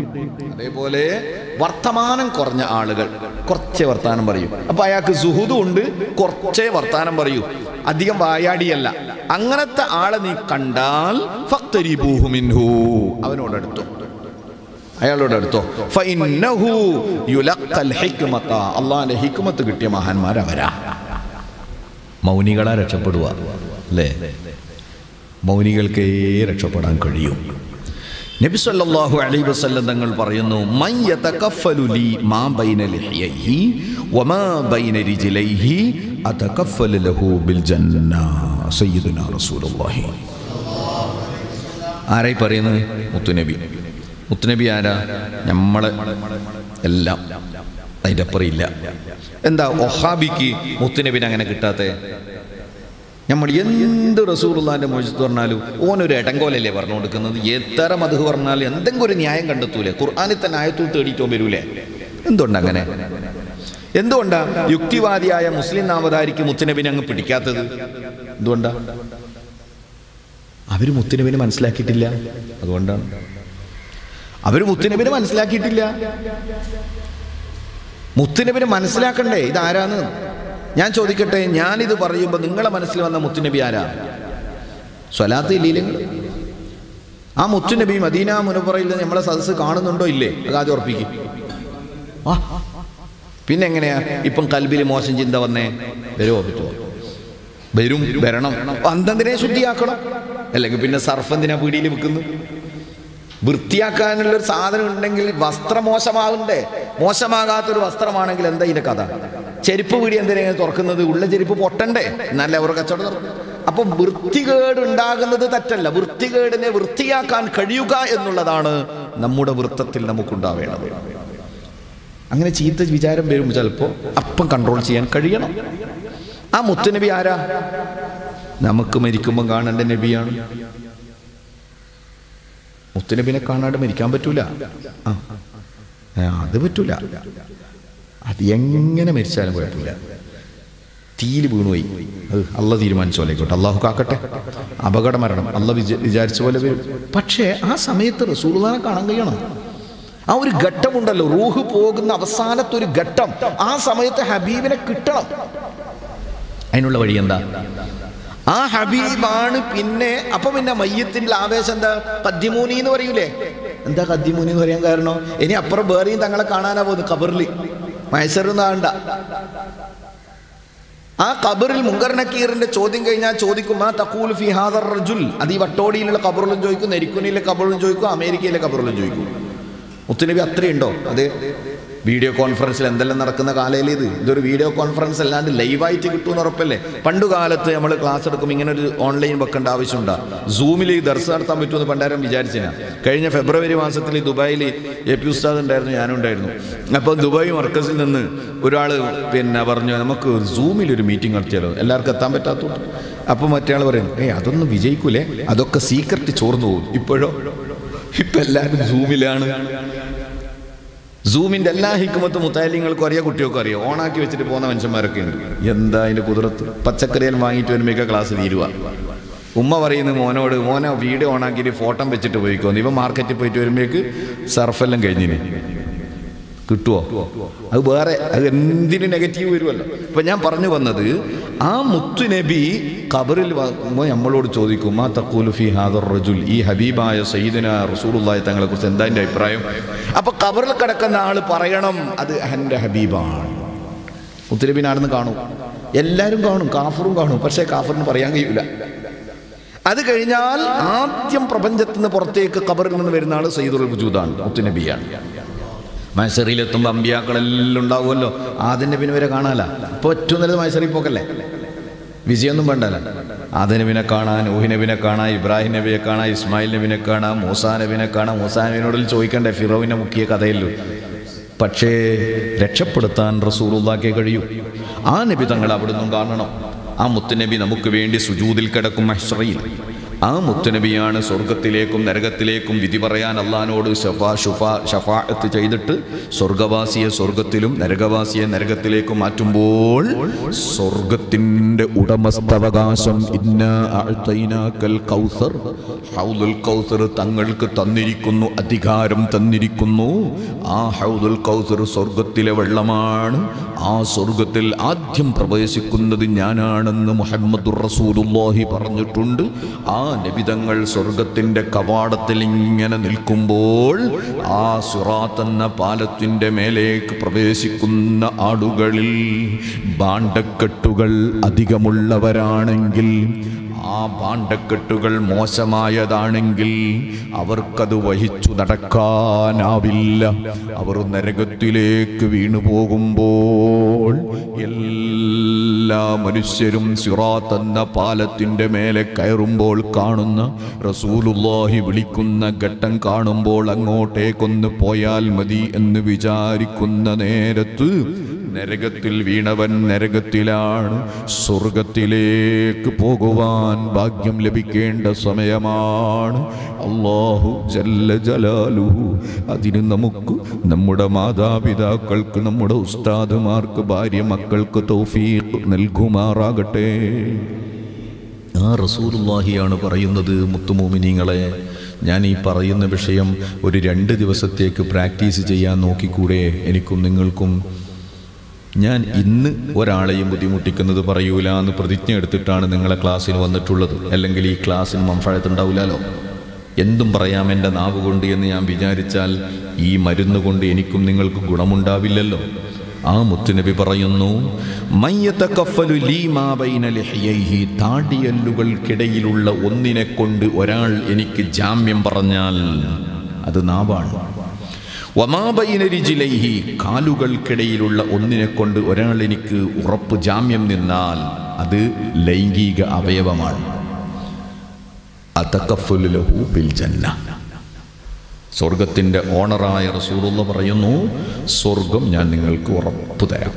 അതേപോലെ വർത്തമാനം കുറഞ്ഞ ആളുകൾ കുറച്ചേ വർത്താനം പറയൂ അപ്പൊ അയാൾക്ക് സുഹൃദും ഉണ്ട് കുറച്ചേ വർത്താനം പറയൂ അധികം വായാടിയല്ല അങ്ങനത്തെ ആളെ നീ കണ്ടാൽ ഫഖ്തരിബൂഹു മിൻഹു അവനോടടുത്തോ അയാളോട് അടുത്തോ ഫഇന്നഹു യുലഖൽ ഹിക്മത അള്ളാഹിന്റെ ഹിക്മത്ത് കിട്ടിയ മഹാന്മാർ അവരാ മൗനികളാ രക്ഷപ്പെടുക അല്ലേ മൗനികൾക്കേ രക്ഷപ്പെടാൻ കഴിയും നബി സല്ലല്ലാഹു അലൈഹി വസല്ലം തങ്ങൾ പറയുന്നു മൻ യതകഫലു ലി മാ ബൈന ലിഹ്യൈഹി വമാ ബൈന റിജ്ലൈഹി അതകഫല ലഹു ബിൽ ജന്ന സയ്യിദുനാ റസൂലുള്ളാഹി ആരായി പറയുന്നത് മുത്തുനബി മുത്തുനബി ആരാ നമ്മളെ എല്ലാം അതിൻ്റെ അപ്പുറം ഇല്ല എന്താ ഒഹാബിക്ക് മുത്തുനബിന് അങ്ങനെ കിട്ടാത്ത നമ്മൾ എന്ത് റസൂറുള്ളാന്റെ മോചിത്ത് പറഞ്ഞാലും ഓനൊരു ഇടങ്കോലല്ലേ പറഞ്ഞു കൊടുക്കുന്നത് എത്ര മധു പറഞ്ഞാലും എന്തെങ്കിലും ഒരു ന്യായം കണ്ടെത്തൂലേ ഖുർആാനിൽ തന്നെ ആയത്തൂൽ തേടിയിട്ടോ വരൂലേ എന്തുകൊണ്ട് അങ്ങനെ എന്തുകൊണ്ടാ യുക്തിവാദിയായ മുസ്ലിം നാമധാരിക്ക് മുത്തുനബിനെ അങ്ങ് പിടിക്കാത്തത് എന്തുകൊണ്ടാ അവര് മുത്തുനബിനെ മനസ്സിലാക്കിയിട്ടില്ല അതുകൊണ്ടാണ് അവര് മുത്തുനബിനെ മനസ്സിലാക്കിയിട്ടില്ല മുത്തുനബിനെ മനസ്സിലാക്കണ്ടേ ഇതാരാന്ന് ഞാൻ ചോദിക്കട്ടെ ഞാനിത് പറയുമ്പോൾ നിങ്ങളെ മനസ്സിൽ വന്ന മുത്തുനബി ആരാ സ്വലാത്ത് ഇല്ലേ ആ മുത്തുനബി മദീന മുനപ്പുറയിൽ നമ്മളെ സദസ്സ് കാണുന്നുണ്ടോ ഇല്ലേ അത് ആദ്യം ഉറപ്പിക്കും ആ പിന്നെ എങ്ങനെയാ ഇപ്പം കൽബിൽ മോശം ചിന്ത വന്നേ വരുമോ പറ്റുമോ വരും വരണം അന്തെന്തിനെ ശുദ്ധിയാക്കണം അല്ലെങ്കിൽ പിന്നെ സർഫ് എന്തിനാ പീടിയിൽ വെക്കുന്നു വൃത്തിയാക്കാനുള്ള ഒരു സാധനം ഉണ്ടെങ്കിൽ വസ്ത്രം മോശമാകണ്ടേ മോശമാകാത്തൊരു വസ്ത്രമാണെങ്കിൽ എന്താ ഇതിന്റെ കഥ ചെരുപ്പ് പീടി എന്തിനാ തുറക്കുന്നത് ഉള്ള ചെരുപ്പ് പൊട്ടണ്ടേ നല്ല ഒരു കച്ചവടം തുറക്കും അപ്പൊ വൃത്തികേട് ഉണ്ടാകുന്നത് തെറ്റല്ല വൃത്തികേടിനെ വൃത്തിയാക്കാൻ കഴിയുക എന്നുള്ളതാണ് നമ്മുടെ വൃത്തത്തിൽ നമുക്കുണ്ടാവേണ്ടത് അങ്ങനെ ചീത്ത വിചാരം വരുമ്പോൾ ചിലപ്പോൾ അപ്പം കൺട്രോൾ ചെയ്യാൻ കഴിയണം ആ മുത്തുനബി ആരാ നമുക്ക് മരിക്കുമ്പോൾ കാണേണ്ട നബിയാണ് മുത്തുനബിനെ കാണാണ്ട് മരിക്കാൻ പറ്റൂല ആ ആ, അത് പറ്റൂല അത് എങ്ങനെ മരിച്ചാലും കുഴപ്പമില്ല തീയിൽ വീണുപോയി അത് അല്ല തീരുമാനിച്ചോലേക്കോട്ടെ അള്ളാഹു കാക്കട്ടെ അപകട മരണം അല്ല വിച വിചാരിച്ച പോലെ വരും പക്ഷേ ആ സമയത്ത് റസൂലുള്ളാനെ കാണാൻ കഴിയണം ആ ഒരു ഘട്ടമുണ്ടല്ലോ റൂഹ് പോകുന്ന അവസാനത്തെ ഒരു ഘട്ടം ആ സമയത്ത് ഹബീബിനെ കിട്ടണം അതിനുള്ള വഴി എന്താ ആ ഹബീബാണ് പിന്നെ അപ്പൊ പിന്നെ മയ്യത്തിന്റെ ആവേശം എന്താ കദ്യമൂനി എന്ന് പറയൂലേ എന്താ കദ്യമൂനി എന്ന് പറയാൻ കാരണം ഇനി അപ്പുറം വേറെയും തങ്ങളെ കാണാനാ പോകുന്നത് കബറിൽ മൈസറിന്ന് കാണണ്ട ആ ഖബറിൽ മുങ്കർ നക്കീറിന്റെ ചോദ്യം കഴിഞ്ഞാൽ ചോദിക്കും ആ തക്കൂൽ ഫി ഹാദർ റജുൽ അത് ഈ വട്ടോടിയിലുള്ള ഖബറിലും ചോദിക്കും നെരിക്കുനിലെ ഖബറിലും ചോദിക്കും അമേരിക്കയിലെ ഖബറിലും ചോദിക്കും മുത്തുനബി അത്രയുണ്ടോ അത് വീഡിയോ കോൺഫറൻസിൽ എന്തെല്ലാം നടക്കുന്ന കാലയിൽ ഇത് ഇതൊരു വീഡിയോ കോൺഫറൻസ് അല്ലാണ്ട് ലൈവായിട്ട് കിട്ടുമെന്ന് ഉറപ്പല്ലേ പണ്ടു കാലത്ത് നമ്മൾ ക്ലാസ് എടുക്കും ഇങ്ങനെ ഒരു ഓൺലൈൻ വെക്കേണ്ട ആവശ്യമുണ്ടോ സൂമിൽ ഈ ദർശനം നടത്താൻ പറ്റുമെന്ന് പണ്ടാരം വിചാരിച്ചില്ല കഴിഞ്ഞ ഫെബ്രുവരി മാസത്തിൽ ദുബായിൽ എ പി ഉസ്താദ് ഉണ്ടായിരുന്നു ഞാനും ഉണ്ടായിരുന്നു അപ്പോൾ ദുബായ് മർക്കസിൽ നിന്ന് ഒരാൾ പിന്നെ പറഞ്ഞു നമുക്ക് സൂമിൽ ഒരു മീറ്റിംഗ് നടത്തിയാലോ എല്ലാവർക്കും എത്താൻ പറ്റാത്തതുകൊണ്ട് അപ്പോൾ മറ്റേ ആൾ പറയും ഏയ് അതൊന്നും വിജയിക്കൂലേ അതൊക്കെ സീക്രട്ട് ചോർന്നു പോകും ഇപ്പോഴോ ഇപ്പം എല്ലാവരും സൂമിലാണ് സൂമിന്റെ എല്ലാ ഹിക്കുമത്തും മുത്താലിങ്ങൾക്കും അറിയാം കുട്ടികൾക്കും അറിയാം ഓണാക്കി വെച്ചിട്ട് പോകുന്ന മനുഷ്യന്മാരൊക്കെ ഉണ്ട് എന്താ അതിന്റെ കുതിരത്ത് പച്ചക്കറിയെല്ലാം വാങ്ങിയിട്ട് വരുമ്പോഴേക്ക് ക്ലാസ് തീരുക ഉമ്മ പറയുന്നു മോനോട് മോനെ വീഡിയോ ഓണാക്കിയിട്ട് ഫോട്ടോ വെച്ചിട്ട് പോയിക്കോന്ന് ഇവ മാർക്കറ്റിൽ പോയിട്ട് വരുമ്പോഴേക്ക് സർഫെല്ലാം കഴിഞ്ഞിന് കിട്ടുമോ അത് വേറെ അത് എന്തിന് നെഗറ്റീവ് വരുമല്ലോ ഇപ്പൊ ഞാൻ പറഞ്ഞു വന്നത് ആ മുത്തു നബി ഖബറിൽ വന്ന് നമ്മളോട് ചോദിക്കും ആ തക്കൂലു ഫി ഹാദർ റജുൽ ഈ ഹബീബായ സയ്യിദിന റസൂലുള്ളാഹി തങ്ങളെ കുറിച്ച് എന്താ എൻ്റെ അഭിപ്രായം അപ്പൊ ഖബറിൽ കിടക്കുന്ന ആള് പറയണം അത് എൻ്റെ ഹബീബാണ് മുത്തുനബിനാണെന്ന് കാണും എല്ലാവരും കാണും കാഫറും കാണും പക്ഷേ കാഫറിന് പറയാൻ കഴിയൂല അത് കഴിഞ്ഞാൽ ആദ്യം പ്രപഞ്ചത്തിൽ നിന്ന് പുറത്തേക്ക് ഖബറിൽ നിന്ന് വരുന്ന ആള് സയ്യിദുൽ വജൂദാണ് മുത്തുനബിയാണ് മൈസറിയിലെത്തുമ്പോൾ അമ്പിയാക്കളെല്ലാം ഉണ്ടാവുമല്ലോ ആദ്യം പിന്നെ വരെ കാണാല ഇപ്പോൾ ഏറ്റവും നല്ലത് മൈസറി പോക്കല്ലേ വിജയൊന്നും വേണ്ടല്ല ആദ്യ നബിനെ കാണാൻ ഊഹി നബിനെ കാണാം ഇബ്രാഹിം നബിയെ കാണാം ഇസ്മായിൽ നബിനെ കാണാം മൂസാ നബിനെ കാണാം മൂസാ നബിനോട് ചോദിക്കണ്ടേ ഫിറോവിനെ മുക്കിയ കഥയല്ലോ പക്ഷേ രക്ഷപ്പെടുത്താൻ റസൂറുള്ളാക്കേ കഴിയൂ ആ നബി തങ്ങൾ അവിടുന്ന് കാണണം ആ മുത്തുനബി നമുക്ക് വേണ്ടി സുജൂതിൽ കിടക്കും മഹ്ഷറയിൽ ആ മുത്തുനബിയാണ് സ്വർഗത്തിലേക്കും നരകത്തിലേക്കും വിധി പറയാൻ അള്ളഹാനോട് ഷഫാ ഷുഫാ ഷഫാഅത്ത് ചെയ്തിട്ട് സ്വർഗവാസിയെ സ്വർഗത്തിലും നരകവാസിയെ നരകത്തിലേക്കും മാറ്റുമ്പോൾ സ്വർഗത്തിൻ്റെ ഉടമസ്ഥാവകാശം ഇന്ന അഅ്തൈനാക്കൽ കൗസർ ഹൗദുൽ കൗസർ തങ്ങൾക്ക് തന്നിരിക്കുന്നു അധികാരം തന്നിരിക്കുന്നു ആ ഹൗദുൽ കൗസർ സ്വർഗത്തിലെ വെള്ളമാണ് ആ സ്വർഗത്തിൽ ആദ്യം പ്രവേശിക്കുന്നത് ഞാനാണെന്ന് മുഹമ്മദുർ റസൂലുള്ളാഹി പറഞ്ഞിട്ടുണ്ട് ആ നബിതങ്ങൾ സ്വർഗത്തിൻ്റെ കവാടത്തിൽ ഇങ്ങനെ നിൽക്കുമ്പോൾ ആ സുറാത്ത് എന്ന പാലത്തിൻ്റെ മേലേക്ക് പ്രവേശിക്കുന്ന ആളുകളിൽ ബാണ്ടക്കെട്ടുകൾ അധികമുള്ളവരാണെങ്കിൽ ആ പാണ്ടക്കെട്ടുകൾ മോശമായതാണെങ്കിൽ അവർക്കത് വഹിച്ചു നടക്കാനാവില്ല അവർ നരകത്തിലേക്ക് വീണു പോകുമ്പോൾ എല്ലാ മനുഷ്യരും സിറാത്ത് എന്ന പാലത്തിൻ്റെ മേലെ കയറുമ്പോൾ കാണുന്ന റസൂലുള്ളാഹി വിളിക്കുന്ന ഘട്ടം കാണുമ്പോൾ അങ്ങോട്ടേക്കൊന്ന് പോയാൽ മതി എന്ന് വിചാരിക്കുന്ന നേരത്ത് നരകത്തിൽ വീണവൻ നരകത്തിലാണ് സ്വർഗത്തിലേക്ക് പോകുവാൻ ഭാഗ്യം ലഭിക്കേണ്ട സമയമാണ് അള്ളാഹു ജല്ല ജലാലുഹു അതിന് നമുക്ക് നമ്മുടെ മാതാപിതാക്കൾക്ക് നമ്മുടെ ഉസ്താദുമാർക്ക് ഭാര്യ മക്കൾക്ക് തൗഫീഖ് നൽകുമാറാകട്ടെ ആ റസൂലുള്ളാഹിയാണ് പറയുന്നത് മുത്തുമോമിനിങ്ങളെ ഞാൻ ഈ പറയുന്ന വിഷയം ഒരു രണ്ട് ദിവസത്തേക്ക് പ്രാക്ടീസ് ചെയ്യാൻ നോക്കിക്കൂടെ എനിക്കും നിങ്ങൾക്കും ഞാൻ ഇന്ന് ഒരാളെയും ബുദ്ധിമുട്ടിക്കുന്നത് പറയൂല എന്ന് പ്രതിജ്ഞ എടുത്തിട്ടാണ് നിങ്ങളെ ക്ലാസ്സിന് വന്നിട്ടുള്ളത് അല്ലെങ്കിൽ ഈ ക്ലാസ്സിന് മംഫഴത്തുണ്ടാവില്ലല്ലോ എന്തും പറയാം എൻ്റെ നാവ് കൊണ്ട് എന്ന് ഞാൻ വിചാരിച്ചാൽ ഈ മരുന്ന് കൊണ്ട് എനിക്കും നിങ്ങൾക്ക് ഗുണമുണ്ടാവില്ലല്ലോ ആ മുത്തുനബി പറയുന്നു മയ്യത്തക്കഫലു ലീ മാ ബൈന ലിഹ്യൈഹി താടിയല്ലുകൾക്കിടയിലുള്ള ഒന്നിനെ കൊണ്ട് ഒരാൾ എനിക്ക് ജാമ്യം പറഞ്ഞാൽ അത് നാവാണ് വമാബൈനരിജിലൈഹി കാലുകൾക്കിടയിലുള്ള ഒന്നിനെ കൊണ്ട് ഒരാൾ എനിക്ക് ഉറപ്പ് ജാമ്യം നിന്നാൽ അത് ലൈംഗിക അവയവമാണ് അതക്കഫുലു ലഹു ബിൽ ജന്ന സ്വർഗത്തിൻ്റെ ഓണറായ റസൂലുള്ള പറയുന്നു സ്വർഗം ഞാൻ നിങ്ങൾക്ക് ഉറപ്പ് തരാം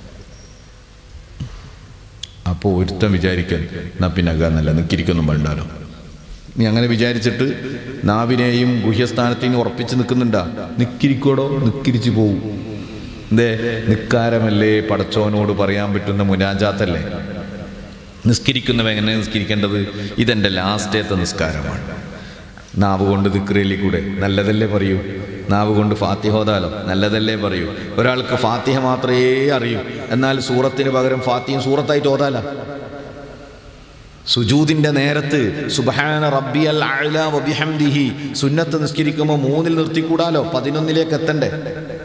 അപ്പോൾ ഒരുത്തൻ വിചാരിക്കാൻ എന്നാ പിന്നെ അകന്നല്ല നിക്കിരിക്കൊന്നും വേണ്ടാലോ നീ അങ്ങനെ വിചാരിച്ചിട്ട് നാവിനെയും ഗുഹ്യസ്ഥാനത്തെയും ഉറപ്പിച്ച് നിൽക്കുന്നുണ്ടാ നിക്കിരിക്കോടോ നിക്കിരിച്ചു പോവും എന്തേ നിക്കാരമല്ലേ പടച്ചോനോട് പറയാൻ പറ്റുന്ന മുനാജാത്തല്ലേ നിസ്കരിക്കുന്നവ എങ്ങനെ നിസ്കരിക്കേണ്ടത് ഇതെൻ്റെ ലാസ്റ്റേത്തെ നിസ്കാരമാണ് നാവ് കൊണ്ട് ദിക്രയിലി കൂടെ നല്ലതല്ലേ പറയൂ നാവ് കൊണ്ട് ഫാത്തിഹ ഓതാലോ നല്ലതല്ലേ പറയൂ ഒരാൾക്ക് ഫാത്തിഹ മാത്രമേ അറിയൂ എന്നാൽ സൂറത്തിന് പകരം ഫാത്തിയും സൂറത്തായിട്ട് ഓതാല സുജൂദിന്റെ നേരത്ത് സുബഹാന റബ്ബിയൽ അഅ്ല വബിഹംദിഹി സുന്നത്ത് നിസ്കരിക്കുമ്പോൾ മൂന്നിൽ നിർത്തിക്കൂടാലോ പതിനൊന്നിലേക്ക് എത്തണ്ടേ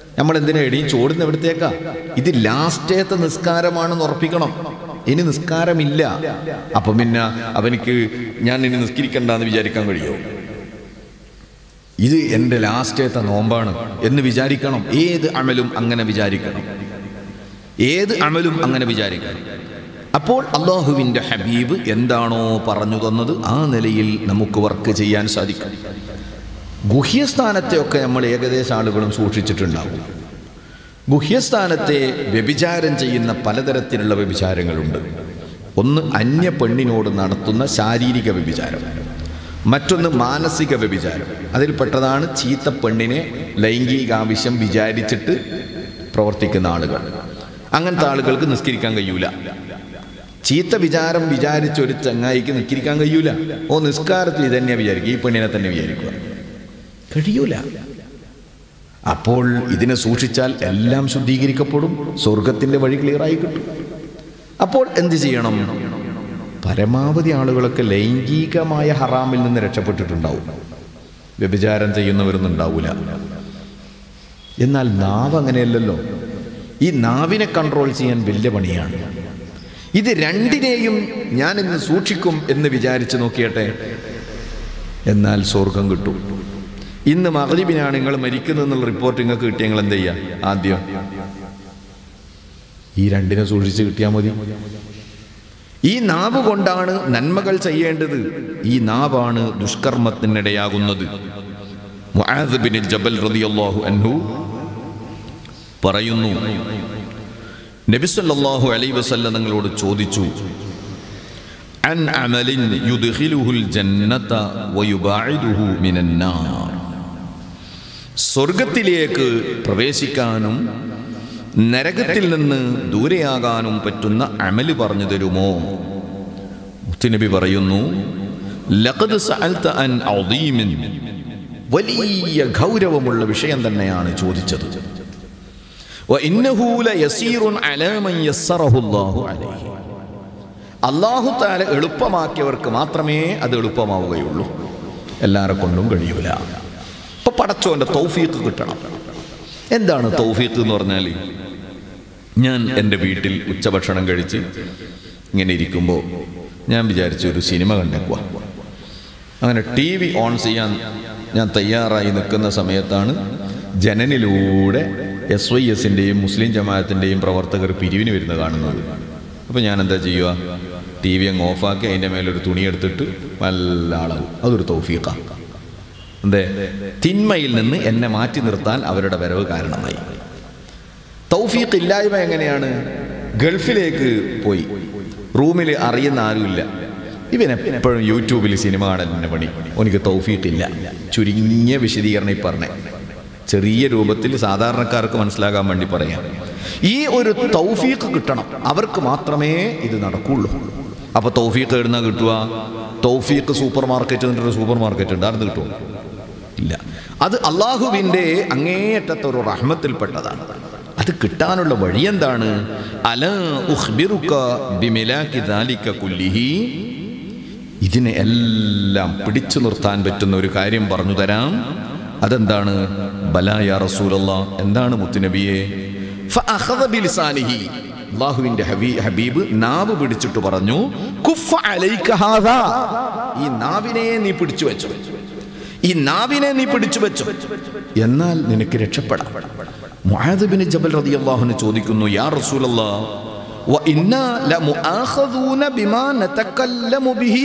നമ്മൾ എന്തിനാ എടിയും ചോടുന്ന എവിടത്തേക്കാ ഇത് ലാസ്റ്റേത്തെ നിസ്കാരമാണെന്ന് ഉറപ്പിക്കണം ഇനി നിസ്കാരമില്ല അപ്പം പിന്നെ അവനിക്ക് ഞാൻ ഇനി നിസ്കരിക്കണ്ടെന്ന് വിചാരിക്കാൻ കഴിയുമോ ഇത് എൻ്റെ ലാസ്റ്റേത്തെ നോമ്പാണ് എന്ന് വിചാരിക്കണം ഏത് അമലും അങ്ങനെ വിചാരിക്കണം ഏത് അമലും അങ്ങനെ വിചാരിക്കണം അപ്പോൾ അള്ളാഹുവിൻ്റെ ഹബീബ് എന്താണോ പറഞ്ഞു തന്നത് ആ നിലയിൽ നമുക്ക് വർക്ക് ചെയ്യാൻ സാധിക്കും ഗുഹ്യസ്ഥാനത്തെയൊക്കെ നമ്മൾ ഏകദേശം ആളുകളും സൂക്ഷിച്ചിട്ടുണ്ടാവും ഗുഹ്യസ്ഥാനത്തെ വ്യഭിചാരം ചെയ്യുന്ന പലതരത്തിലുള്ള വ്യഭിചാരങ്ങളുണ്ട് ഒന്ന് അന്യ പെണ്ണിനോട് നടത്തുന്ന ശാരീരിക വ്യഭിചാരം മറ്റൊന്ന് മാനസിക വ്യഭിചാരം അതിൽപ്പെട്ടതാണ് ചീത്ത പെണ്ണിനെ ലൈംഗിക ആവശ്യം വിചാരിച്ചിട്ട് പ്രവർത്തിക്കുന്ന ആളുകൾ അങ്ങനത്തെ ആളുകൾക്ക് നിസ്കരിക്കാൻ കഴിയൂല ചീത്ത വിചാരം വിചാരിച്ച ഒരു ചങ്ങായിക്ക് നിസ്കരിക്കാൻ കഴിയൂല ഓ നിസ്കാരത്തിൽ ഇതന്നെ വിചാരിക്കും ഈ പെണ്ണിനെ തന്നെ വിചാരിക്കുക കഴിയൂല അപ്പോൾ ഇതിനെ സൂക്ഷിച്ചാൽ എല്ലാം ശുദ്ധീകരിക്കപ്പെടും സ്വർഗത്തിന്റെ വഴി ക്ലിയറായി കിട്ടും അപ്പോൾ എന്ത് ചെയ്യണം പരമാവധി ആളുകളൊക്കെ ലൈംഗികമായ ഹറാമിൽ നിന്ന് രക്ഷപ്പെട്ടിട്ടുണ്ടാവും വ്യഭിചാരം ചെയ്യുന്നവരൊന്നും ഉണ്ടാവില്ല എന്നാൽ നാവ് അങ്ങനെയല്ലല്ലോ ഈ നാവിനെ കൺട്രോൾ ചെയ്യാൻ വലിയ പണിയാണ് ഇത് രണ്ടിനെയും ഞാൻ ഇന്ന് സൂക്ഷിക്കും എന്ന് വിചാരിച്ച് നോക്കിയട്ടെ എന്നാൽ സ്വർഗം കിട്ടും ഇന്ന് മകരിബിനാണ് നിങ്ങൾ മരിക്കുന്നതെന്നുള്ള റിപ്പോർട്ട് നിങ്ങൾക്ക് കിട്ടിയ നിങ്ങൾ എന്ത് ചെയ്യുക ആദ്യം ഈ രണ്ടിനെ സൂക്ഷിച്ച് കിട്ടിയാൽ മതി ഈ നാവ് കൊണ്ടാണ് നന്മകൾ ചെയ്യേണ്ടത് ഈ നാവാണ് ദുഷ്കർമ്മത്തിനിടയാകുന്നത് മുആദ് ബിൻ ജബൽ റളിയല്ലാഹു അൻഹു പറയുന്നു നബി സല്ലല്ലാഹു അലൈഹി വസല്ലം നിങ്ങളോട് ചോദിച്ചു അൻ അമലിൻ യുദ്ഖിലുഹുൽ ജന്നത വയുബാഇദുഹു മിനൻ നാർ സ്വർഗത്തിലേക്ക് പ്രവേശിക്കാനും നരകത്തിൽ നിന്ന് ദൂരെയാകാനും പറ്റുന്ന അമല് പറഞ്ഞു തരുമോ മുത്തുനബി പറയുന്നു ലഖദ് സഅൽത അൻ അദീമിൻ വലിയ ഗൗരവമുള്ള വിഷയം തന്നെയാണ് ചോദിച്ചത് وإنه ليسير على من يسره الله عليه അള്ളാഹു താല എളുപ്പമാക്കിയവർക്ക് മാത്രമേ അത് എളുപ്പമാവുകയുള്ളൂ എല്ലാരെ കൊണ്ടും കഴിയൂല ഇപ്പൊ പടച്ചോന്റെ തൗഫീഖ് കിട്ടണം എന്താണ് തൗഫീഖ് എന്ന് പറഞ്ഞാൽ ഞാൻ എൻ്റെ വീട്ടിൽ ഉച്ചഭക്ഷണം കഴിച്ച് ഇങ്ങനെ ഇരിക്കുമ്പോൾ ഞാൻ വിചാരിച്ചു ഒരു സിനിമ കണ്ടേക്കുക അങ്ങനെ ടി വി ഓൺ ചെയ്യാൻ ഞാൻ തയ്യാറായി നിൽക്കുന്ന സമയത്താണ് ജനനിലൂടെ എസ് വൈ എസിൻ്റെയും മുസ്ലിം ജമാഅത്തിൻ്റെയും പ്രവർത്തകർ പിരിവിന് വരുന്നത് കാണുന്നത് അപ്പോൾ ഞാൻ എന്താ ചെയ്യുക ടി വി അങ്ങ് ഓഫാക്കി അതിൻ്റെ മേലൊരു തുണി എടുത്തിട്ട് നല്ല ആളാവും അതൊരു തൗഫീഖാണ് എന്തേ തിന്മയിൽ നിന്ന് എന്നെ മാറ്റി നിർത്താൻ അവരുടെ വരവ് കാരണമായി തൗഫീഖ് ഇല്ലായ്മ എങ്ങനെയാണ് ഗൾഫിലേക്ക് പോയി റൂമിൽ അറിയുന്ന ആരുമില്ല ഇവൻ എപ്പോഴും യൂട്യൂബിൽ സിനിമ കാണലിൻ്റെ പണി എനിക്ക് തൗഫീഖില്ല ചുരുങ്ങിയ വിശദീകരണം ഈ പറഞ്ഞേ ചെറിയ രൂപത്തിൽ സാധാരണക്കാർക്ക് മനസ്സിലാകാൻ വേണ്ടി പറയാം ഈ ഒരു തൗഫീഖ് കിട്ടണം അവർക്ക് മാത്രമേ ഇത് നടക്കുള്ളൂ അപ്പൊ തൗഫീഖ് എഴുന്ന കിട്ടുക തൗഫീഖ് സൂപ്പർ മാർക്കറ്റ് എന്നിട്ടൊരു സൂപ്പർ മാർക്കറ്റ് ഉണ്ട് ആർന്ന് കിട്ടുമോ ഇല്ല അത് അള്ളാഹുവിൻ്റെ അങ്ങേയറ്റത്തെ ഒരു റഹ്മത്തിൽപ്പെട്ടതാണ് അത് കിട്ടാനുള്ള വഴി എന്താണ് അല ഉഖ്ബിറുക ബിമിലാക്കി ദാലിക കുല്ലിഹി ഇതിനെ എല്ലാം പിടിച്ചു നിർത്താൻ പറ്റുന്ന ഒരു കാര്യം പറഞ്ഞു തരാം അതെന്താണ് ബലായ റസൂലല്ല എന്താണ് മുത്തുനബിയെ ഫഅഖദ ബിലിസാനിഹി അള്ളാഹുവിന്റെ ഹബീ ഹബീബ് നാവ് പിടിച്ചിട്ട് പറഞ്ഞു കുഫ അലൈക ഹാദാ ഈ നാവിനെ നീ പിടിച്ചു വെച്ചു ഈ നാവിനെ നീ പിടിച്ചു വെച്ചു എന്നാൽ നിനക്ക് രക്ഷപ്പെടാം മുആദ് ബിൻ ജബൽ റളിയല്ലാഹുവിന് ചോദിക്കുന്നു യാ റസൂലല്ലാ വ ഇന്നാ ലമുആഖദൂന ബിമാ നതകല്ലമു ബിഹി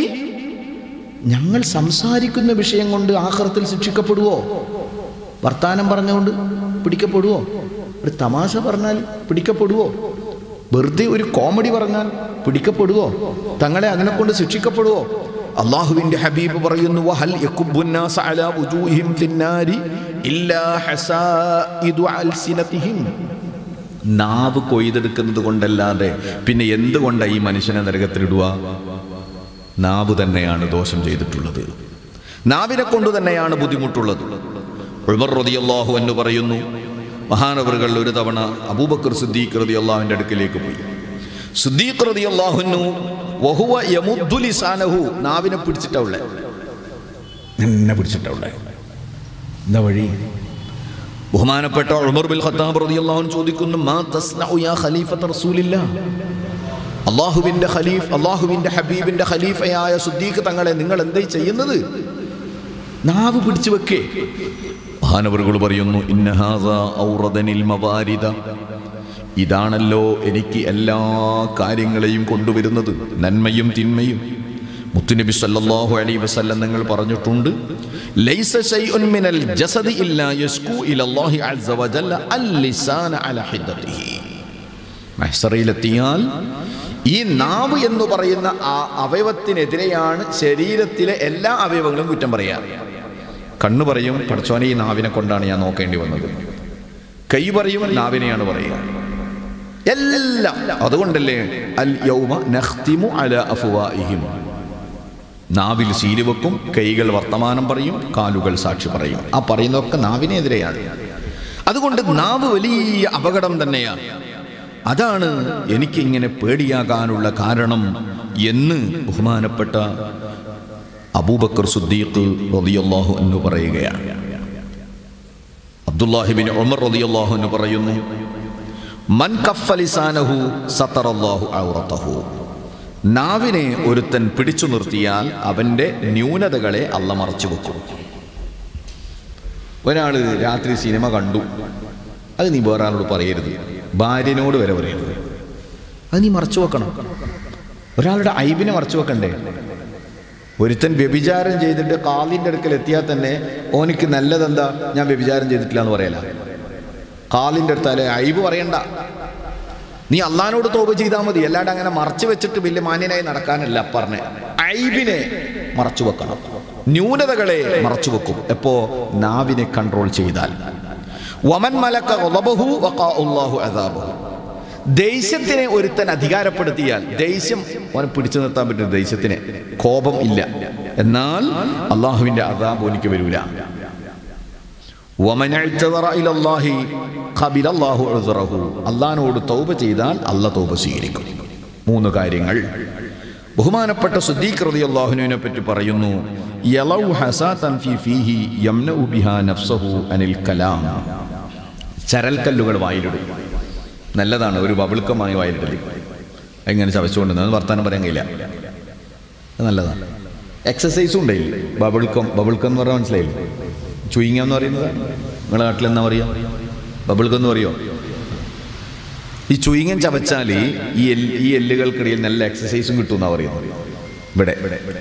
ഞങ്ങൾ സംസാരിക്കുന്ന വിഷയം കൊണ്ട് ആഖിറത്തിൽ ശിക്ഷിക്കപ്പെടുവോ വർത്താനം പറഞ്ഞുകൊണ്ട് പിടിക്കപ്പെടുവോ ഒരു തമാശ പറഞ്ഞാൽ പിടിക്കപ്പെടുവോ വെറുതെ ഒരു കോമഡി പറഞ്ഞാൽ പിടിക്കപ്പെടുവോ തങ്ങളെ അതിനെ കൊണ്ട് ശിക്ഷിക്കപ്പെടുവോ അള്ളാഹുവിന്റെ ഹബീബ് പറയുന്നു വഹൽ യകുബ്ബുന്നാസ അലാ വുജൂഹിം ഫിന്നാരി ഇല്ലാ ഹസായിദു അൽസിനതിഹിം നാവ് കൊയ്തെടുക്കുന്നത് കൊണ്ടല്ലാതെ പിന്നെ എന്തുകൊണ്ടാണ് ഈ മനുഷ്യനെ നരകത്തിലിടുക നാവ് തന്നെയാണ് ദോഷം ചെയ്തിട്ടുള്ളത് നാവിനെ കൊണ്ട് തന്നെയാണ് ബുദ്ധിമുട്ടുള്ളത് ഉമർ റളിയല്ലാഹു എന്ന് പറയുന്നു മഹാനവറുകൾ ഒരു തവണ അബൂബക്കർ സിദ്ദീഖ് റളിയല്ലാഹുവിന്റെ അടുക്കലേക്ക് പോയി സിദ്ദീഖ് റളിയല്ലാഹുന്നു വഹുവ യമുദ്ദു ലിസാനഹു നാവിനെ പിടിച്ചിട്ടാ ഉള്ളേ എന്നെ പിടിച്ചിട്ടാ ഉള്ളേ എന്താ വഴി ബഹുമാനപ്പെട്ട ഉമർ ബിൻ ഖത്താബ് റളിയല്ലാഹു അൻഹു ചോദിക്കുന്നു മാ തസ്നഉ യാ ഖലീഫത്ത റസൂലില്ലാ അള്ളാഹുവിൻ്റെ ഖലീഫ് അള്ളാഹുവിൻ്റെ ഹബീബിൻ്റെ ഖലീഫയായ സുദ്ദീഖ് തങ്ങളെ നിങ്ങൾ എന്തായി ചെയ്യുന്നത് നാവ് പിടിച്ചു വെക്കേ മഹാനവറുകൾ പറയുന്നു ഇന്നഹാദ ഔറദനിൽ മവാരിദ ഇതാണല്ലോ എനിക്ക് എല്ലാ കാര്യങ്ങളെയും കൊണ്ടുവരുന്നത് നന്മയും തിന്മയും മുത്തുനബി സല്ലല്ലാഹു അലൈഹി വസല്ലം നിങ്ങൾ പറഞ്ഞിട്ടുണ്ട് ലൈസ ശൈഉൻ മിനൽ ജസദി ഇല്ലാ യസ്കു ഇലല്ലാഹി അസ്സ വജല്ല അൽ ലിസാന അല ഹിദ്ദതിഹി മഹ്സറയിലെത്തിയാൽ ഈ നാവ് എന്ന് പറയുന്ന ആ അവയവത്തിനെതിരെയാണ് ശരീരത്തിലെ എല്ലാ അവയവങ്ങളും കുറ്റം പറയാ കണ്ണു പറയും പഠിച്ചോനെ ഈ നാവിനെ കൊണ്ടാണ് ഞാൻ നോക്കേണ്ടി വന്നത് കൈ പറയും നാവിനെയാണ് പറയുക എല്ലാം അതുകൊണ്ടല്ലേ അൽ യൗമ നഖ്തിമു അല അഫ്വാഇഹിം നാവിൽ സീല് വെക്കും കൈകൾ വർത്തമാനം പറയും കാലുകൾ സാക്ഷി പറയും ആ പറയുന്നതൊക്കെ നാവിനെതിരെയാണ് അതുകൊണ്ട് നാവ് വലിയ അപകടം തന്നെയാണ് അതാണ് എനിക്കിങ്ങനെ പേടിയാകാനുള്ള കാരണം എന്ന് ബഹുമാനപ്പെട്ട അബൂബക്കർ സുദ്ദീഖ് റളിയല്ലാഹു എന്ന് പറയുകയാണ് അബ്ദുല്ലാഹിബിൻ ഉമർ റളിയല്ലാഹു എന്ന് പറയുന്നു മൻ കഫലിസാനഹു സത്തറല്ലാഹു ഔറത്തഹു നാവിനെ ഒരുത്തൻ പിടിച്ചു നിർത്തിയാൽ അവൻ്റെ ന്യൂനതകളെ അല്ല മറച്ചു വെക്കും ഒരാൾ രാത്രി സിനിമ കണ്ടു അത് നീ വേറെ ആളോട് പറയരുത് ഭാര്യനോട് വരെ പറയരുത് അത് നീ മറച്ചു വെക്കണം ഒരാളുടെ ഐബിനെ മറച്ചു വെക്കണ്ടേ ഒരുത്തൻ വ്യഭിചാരം ചെയ്തിട്ട് കാലിൻ്റെ അടുക്കൽ എത്തിയാൽ തന്നെ ഓനിക്ക് നല്ലതെന്താ ഞാൻ വ്യഭിചാരം ചെയ്തിട്ടില്ല എന്ന് പറയല കാലിൻ്റെ അടുത്താലേ ഐബ് പറയണ്ട നീ അള്ളഹാനോട് തോപ ചെയ്താൽ മതി അല്ലാണ്ട് അങ്ങനെ മറച്ചു വെച്ചിട്ട് വലിയ മാന്യനായി നടക്കാനല്ല പറഞ്ഞ് ഐബിനെ മറച്ചു വെക്കണം ന്യൂനതകളെ മറച്ചു വെക്കും എപ്പോ നാവിനെ കൺട്രോൾ ചെയ്താൽ വമൻ മലക്ക ഗളബഹു വഖാഉല്ലാഹു അദാബഹു ദേഷ്യത്തിനെ ഒരുത്തൻ അധികാരപ്പെടുത്തിയാൽ ദേഷ്യം അവനെ പിടിച്ചു നിർത്താൻ പറ്റും ദേഷ്യത്തിനെ കോപം ഇല്ല എന്നാൽ അള്ളാഹുവിന്റെ അദാബ് എനിക്ക് വരൂല വമൻ ഇഅ്തദറ ഇലല്ലാഹി ഖബില അല്ലാഹു ഉസ്റഹു അള്ളാഹിനോട് തൗബ ചെയ്താൽ അല്ല തൗബ സ്വീകരിക്കും മൂന്ന് കാര്യങ്ങൾ ബഹുമാനപ്പെട്ട സുദ്ദീഖ് റളിയല്ലാഹുവിനെ പറ്റി പറയുന്നു യലൗ ഹസാതൻ ഫീ ഫീഹി യംനഉ ബിഹാ നഫ്സഹു അനിൽ കലാം ചരൽക്കല്ലുകൾ വായിലിടും നല്ലതാണ് ഒരു ബബിൾക്കമായി വായിലിടല് എങ്ങനെ ചവച്ചുകൊണ്ട് അത് വർത്താനം പറയാൻ കഴിയില്ല അത് നല്ലതാണ് എക്സസൈസും ഉണ്ടായില്ല ബബിൾക്കം ബബിൾക്കം എന്ന് പറഞ്ഞാൽ മനസ്സിലായില്ലേ ചുയിങ്ങ എന്ന് പറയുന്നത് നിങ്ങളെ നാട്ടിൽ എന്താ പറയുക ബബിൾക്കം എന്ന് പറയുമോ ഈ ചുയിങ്ങൻ ചവച്ചാൽ ഈ എൽ ഈ എല്ലുകൾക്കിടയിൽ നല്ല എക്സസൈസും കിട്ടും എന്നാ പറയുന്നത് ഇവിടെ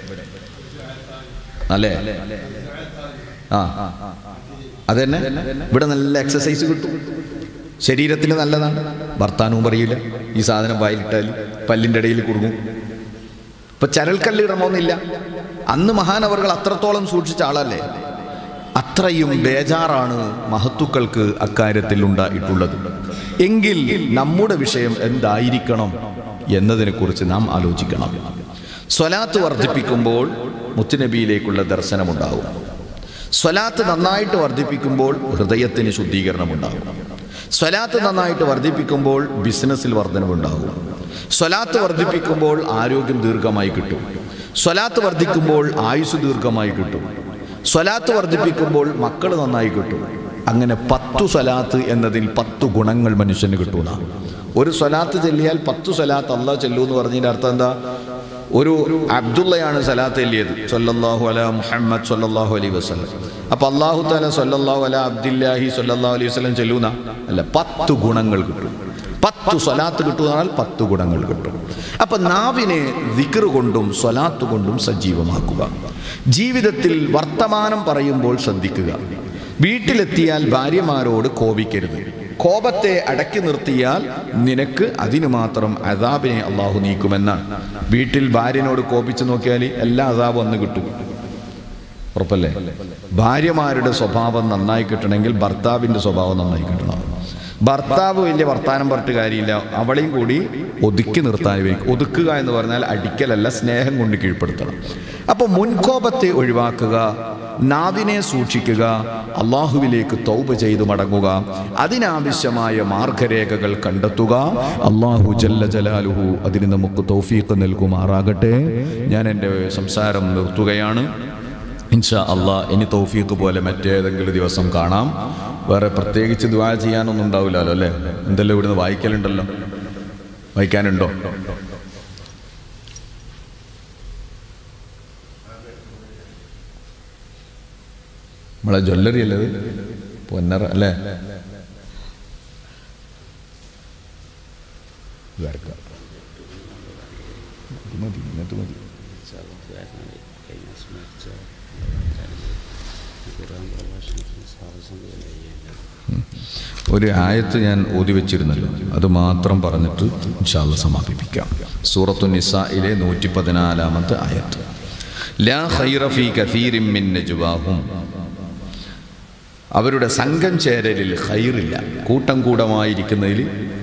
അല്ലേ ആ അതന്നെ ഇവിടെ നല്ല എക്സസൈസ് കിട്ടും ശരീരത്തിന് നല്ലതാണ് വർത്താനവും പറയില്ല ഈ സാധനം വായിലിട്ടാൽ പല്ലിൻ്റെ ഇടയിൽ കുടുങ്ങും ഇപ്പൊ ചരൽക്കല്ല് ഇടണമെന്നില്ല അന്ന് മഹാനവറുകൾ അത്രത്തോളം സൂക്ഷിച്ച ആളല്ലേ അത്രയും ബേജാറാണ് മഹത്തുക്കൾക്ക് അക്കാര്യത്തിൽ ഉണ്ടായിട്ടുള്ളത് എങ്കിൽ നമ്മുടെ വിഷയം എന്തായിരിക്കണം എന്നതിനെക്കുറിച്ച് നാം ആലോചിക്കണം സ്വലാത്ത് വർദ്ധിപ്പിക്കുമ്പോൾ മുത്തുനബിയിലേക്കുള്ള ദർശനമുണ്ടാകും സ്വലാത്ത് നന്നായിട്ട് വർദ്ധിപ്പിക്കുമ്പോൾ ഹൃദയത്തിന് ശുദ്ധീകരണമുണ്ടാകും സ്വലാത്ത് നന്നായിട്ട് വർദ്ധിപ്പിക്കുമ്പോൾ ബിസിനസ്സിൽ വർധനവുണ്ടാകും സ്വലാത്ത് വർദ്ധിപ്പിക്കുമ്പോൾ ആരോഗ്യം ദീർഘമായി കിട്ടും സ്വലാത്ത് വർദ്ധിക്കുമ്പോൾ ആയുസ് ദീർഘമായി കിട്ടും സ്വലാത്ത് വർദ്ധിപ്പിക്കുമ്പോൾ മക്കൾ നന്നായി കിട്ടും അങ്ങനെ പത്തു സ്വലാത്ത് എന്നതിൽ പത്തു ഗുണങ്ങൾ മനുഷ്യന് കിട്ടൂല ഒരു സ്വലാത്ത് ചെല്ലിയാൽ പത്തു സ്വലാത്ത് അള്ളാഹ് ചെല്ലൂ എന്ന് പറഞ്ഞതിൻ്റെ അർത്ഥം എന്താ ഒരു അബ്ദുള്ളയാണ് സലാത്ത് എല്ലിയത് സൊല്ലാഹു അല മുഹമ്മദ് സൊല്ലാഹു അലൈഹി വസ്ലം അപ്പൊ അള്ളാഹു താല സൊല്ലാഹു അല അബ്ദുല്ലാഹി സൊല്ലാഹു അലൈഹി വസ്ലം ചെല്ലൂന്ന അല്ല പത്ത് ഗുണങ്ങൾ കിട്ടും പത്ത് സ്വലാത്ത് കിട്ടുന്നാൽ പത്ത് ഗുണങ്ങൾ കിട്ടും അപ്പൊ നാവിനെ ദിക്റ് കൊണ്ടും സ്വലാത്ത് കൊണ്ടും സജീവമാക്കുക ജീവിതത്തിൽ വർത്തമാനം പറയുമ്പോൾ ശ്രദ്ധിക്കുക വീട്ടിലെത്തിയാൽ ഭാര്യമാരോട് കോപിക്കരുത് കോപത്തെ അടക്കി നിർത്തിയാൽ നിനക്ക് അതിനു മാത്രം അതാബിനെ അള്ളാഹു നീക്കുമെന്നാണ് വീട്ടിൽ ഭാര്യനോട് കോപിച്ചു നോക്കിയാൽ എല്ലാ അതാബും അന്ന് കിട്ടും ഉറപ്പല്ലേ ഭാര്യമാരുടെ സ്വഭാവം നന്നായി കിട്ടണമെങ്കിൽ ഭർത്താവിൻ്റെ സ്വഭാവം നന്നായി കിട്ടണം ഭർത്താവ് വലിയ വർത്താനം പറഞ്ഞിട്ട് കാര്യമില്ല അവളെയും കൂടി ഒതുക്കി നിർത്താൻ വേണ്ടി ഒതുക്കുക എന്ന് പറഞ്ഞാൽ അടിക്കലല്ല സ്നേഹം കൊണ്ട് കീഴ്പ്പെടുത്തണം അപ്പോൾ മുൻകോപത്തെ ഒഴിവാക്കുക നാവിനെ സൂക്ഷിക്കുക അള്ളാഹുവിലേക്ക് തൗബ ചെയ്തു മടങ്ങുക അതിനാവശ്യമായ മാർഗരേഖകൾ കണ്ടെത്തുക അള്ളാഹു ജല്ല ജലാലുഹു അതിന് നമുക്ക് തൗഫീഖ് നൽകുമാറാകട്ടെ ഞാൻ എൻ്റെ സംസാരം നിർത്തുകയാണ് ഇൻഷാ അള്ളാഹ് ഇനി തൗഫീഖ് പോലെ മറ്റേതെങ്കിലും ദിവസം കാണാം വേറെ പ്രത്യേകിച്ച് ദ്വാ ചെയ്യാനൊന്നും ഉണ്ടാവില്ലല്ലോ അല്ലേ എന്തെല്ലാം ഇവിടുന്ന് വായിക്കലുണ്ടല്ലോ വായിക്കാനുണ്ടോ നമ്മളെ ജ്വല്ലറി അല്ലേ ഇത്? പൊന്നറ അല്ലേ ഇത് വരക്കാം. ഇത് മതി ഇങ്ങനത്തെ മതി ഒരു ആയത്ത് ഞാൻ ഓതി വെച്ചിരുന്നല്ലോ അത് മാത്രം പറഞ്ഞിട്ട് ഇൻഷാല്ല സമാപിപ്പിക്കാം സൂറത്തു നിസയിലെ നൂറ്റി പതിനാലാമത്തെ ആയത്ത് ലാ ഖൈറ ഫീ കസീരിൻ മിൻ നജ്വാഹും അവരുടെ സംഘം ചേരലിൽ ഖൈറില്ല കൂട്ടം കൂടമായിരിക്കുന്നതിൽ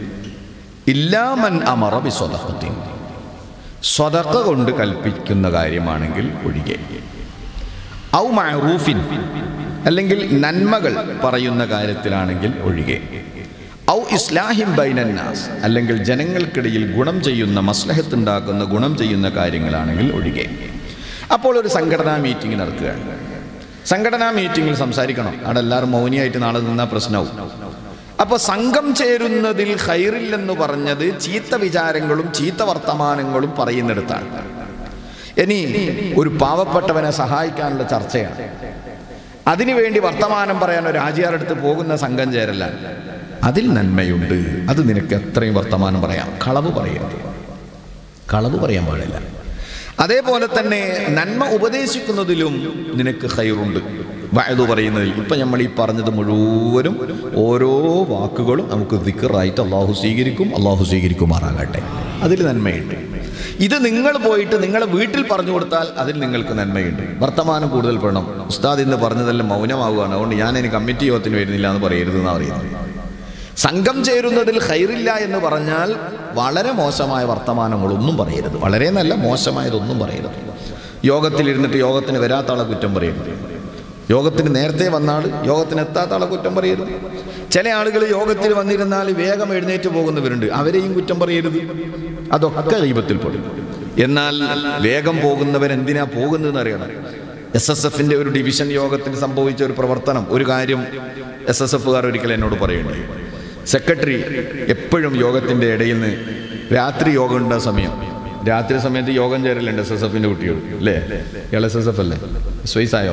ഇല്ലാമൻ അമറ ബി സ്വതക്കത്തിൻ സ്വതക്ക കൊണ്ട് കൽപ്പിക്കുന്ന കാര്യമാണെങ്കിൽ ഒഴികെ ഔ മഅറൂഫിൻ അല്ലെങ്കിൽ നന്മകൾ പറയുന്ന കാര്യത്തിലാണെങ്കിൽ ഒഴികെ ഔ ഇസ്ലാഹിം ബൈനന്നാസ് അല്ലെങ്കിൽ ജനങ്ങൾക്കിടയിൽ ഗുണം ചെയ്യുന്ന മസ്ലഹത്തുണ്ടാക്കുന്ന ഗുണം ചെയ്യുന്ന കാര്യങ്ങളാണെങ്കിൽ ഒഴികെ അപ്പോൾ ഒരു സംഘടനാ മീറ്റിംഗ് നടക്കുകയാണ് സംഘടനാ മീറ്റിംഗിൽ സംസാരിക്കണം അവിടെ എല്ലാവരും മൗനിയായിട്ട് നാളെ നിന്നാൽ പ്രശ്നവും അപ്പൊ സംഘം ചേരുന്നതിൽ ഹൈറില്ലെന്ന് പറഞ്ഞത് ചീത്ത വിചാരങ്ങളും ചീത്ത വർത്തമാനങ്ങളും പറയുന്നിടത്താണ് ഇനി ഒരു പാവപ്പെട്ടവനെ സഹായിക്കാനുള്ള ചർച്ചയാണ് അതിനുവേണ്ടി വർത്തമാനം പറയാൻ ഒരു ആചാരടുത്ത് പോകുന്ന സംഘം ചേരലാണ് അതിൽ നന്മയുണ്ട് അത് നിനക്ക് എത്രയും വർത്തമാനം പറയാം കളവ് പറയരുത് കളവ് പറയാൻ പാടില്ല അതേപോലെ തന്നെ നന്മ ഉപദേശിക്കുന്നതിലും നിനക്ക് ഹൈറുണ്ട് വയത് പറയുന്നതിൽ ഇപ്പം നമ്മൾ ഈ പറഞ്ഞത് മുഴുവനും ഓരോ വാക്കുകളും നമുക്ക് ദിക്കറായിട്ട് അള്ളാഹു സ്വീകരിക്കും അള്ളാഹു സ്വീകരിക്കുമാറാകട്ടെ അതിൽ നന്മയുണ്ട് ഇത് നിങ്ങൾ പോയിട്ട് നിങ്ങളെ വീട്ടിൽ പറഞ്ഞു കൊടുത്താൽ അതിൽ നിങ്ങൾക്ക് നന്മയുണ്ട് വർത്തമാനം കൂടുതൽ പെടണം ഉസ്താദ് ഇന്ന് പറഞ്ഞതെല്ലാം മൗനമാവുകയാണ് അതുകൊണ്ട് ഞാൻ ഇനി കമ്മിറ്റി യോഗത്തിന് വരുന്നില്ല എന്ന് പറയരുത് എന്നാണ് പറയുന്നത് സംഘം ചേരുന്നതിൽ ഹൈറില്ല എന്ന് പറഞ്ഞാൽ വളരെ മോശമായ വർത്തമാനങ്ങളൊന്നും പറയരുത് വളരെ നല്ല മോശമായതൊന്നും പറയരുത് യോഗത്തിലിരുന്നിട്ട് യോഗത്തിന് വരാത്ത ആളെ കുറ്റം പറയരുത് യോഗത്തിന് നേരത്തെ വന്നാൾ യോഗത്തിന് എത്താത്ത ആളെ കുറ്റം പറയരുത് ചില ആളുകൾ യോഗത്തിൽ വന്നിരുന്നാൽ വേഗം എഴുന്നേറ്റ് പോകുന്നവരുണ്ട് അവരെയും കുറ്റം പറയരുത് അതൊക്കെ ദൈവത്തിൽ പെടും എന്നാൽ വേഗം പോകുന്നവൻ എന്തിനാ പോകുന്നതെന്ന് അറിയണം എസ് എസ് എഫിന്റെ ഒരു ഡിവിഷൻ യോഗത്തിൽ സംഭവിച്ച ഒരു പ്രവർത്തനം ഒരു കാര്യം എസ് എസ് എഫുകാർ ഒരിക്കൽ എന്നോട് പറയുന്നുണ്ട് സെക്രട്ടറി എപ്പോഴും യോഗത്തിന്റെ ഇടയിൽ നിന്ന് രാത്രി യോഗം ഉണ്ട സമയം രാത്രി സമയത്ത് യോഗം ചേരലുണ്ട് എസ് എസ് എഫിന്റെ കുട്ടികൾ അല്ലേ ഇയാൾ എസ് എസ് എഫ് അല്ലേ സ്വൈസായോ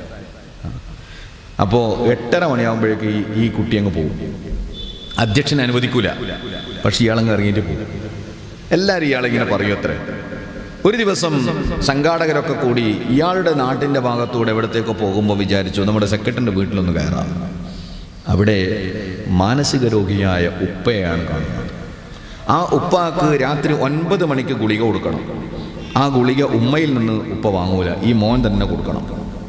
അപ്പോൾ എട്ടര മണിയാകുമ്പോഴേക്ക് ഈ ഈ കുട്ടി അങ്ങ് പോകും അധ്യക്ഷൻ അനുവദിക്കൂല പക്ഷെ ഇയാളങ്ങ് ഇറങ്ങിയിട്ട് പോകും എല്ലാവരും ഇയാളിങ്ങനെ പറയും അത്ര ഒരു ദിവസം സംഘാടകരൊക്കെ കൂടി ഇയാളുടെ നാട്ടിൻ്റെ ഭാഗത്തൂടെ എവിടത്തേക്കോ പോകുമ്പോൾ വിചാരിച്ചു നമ്മുടെ സെക്രട്ടറിൻ്റെ വീട്ടിലൊന്ന് കയറാം അവിടെ മാനസിക രോഗിയായ ഉപ്പയാണ് കാണുന്നത് ആ ഉപ്പാക്ക് രാത്രി ഒൻപത് മണിക്ക് ഗുളിക കൊടുക്കണം ആ ഗുളിക ഉമ്മയിൽ നിന്ന് ഉപ്പ വാങ്ങൂല ഈ മോൻ തന്നെ കൊടുക്കണം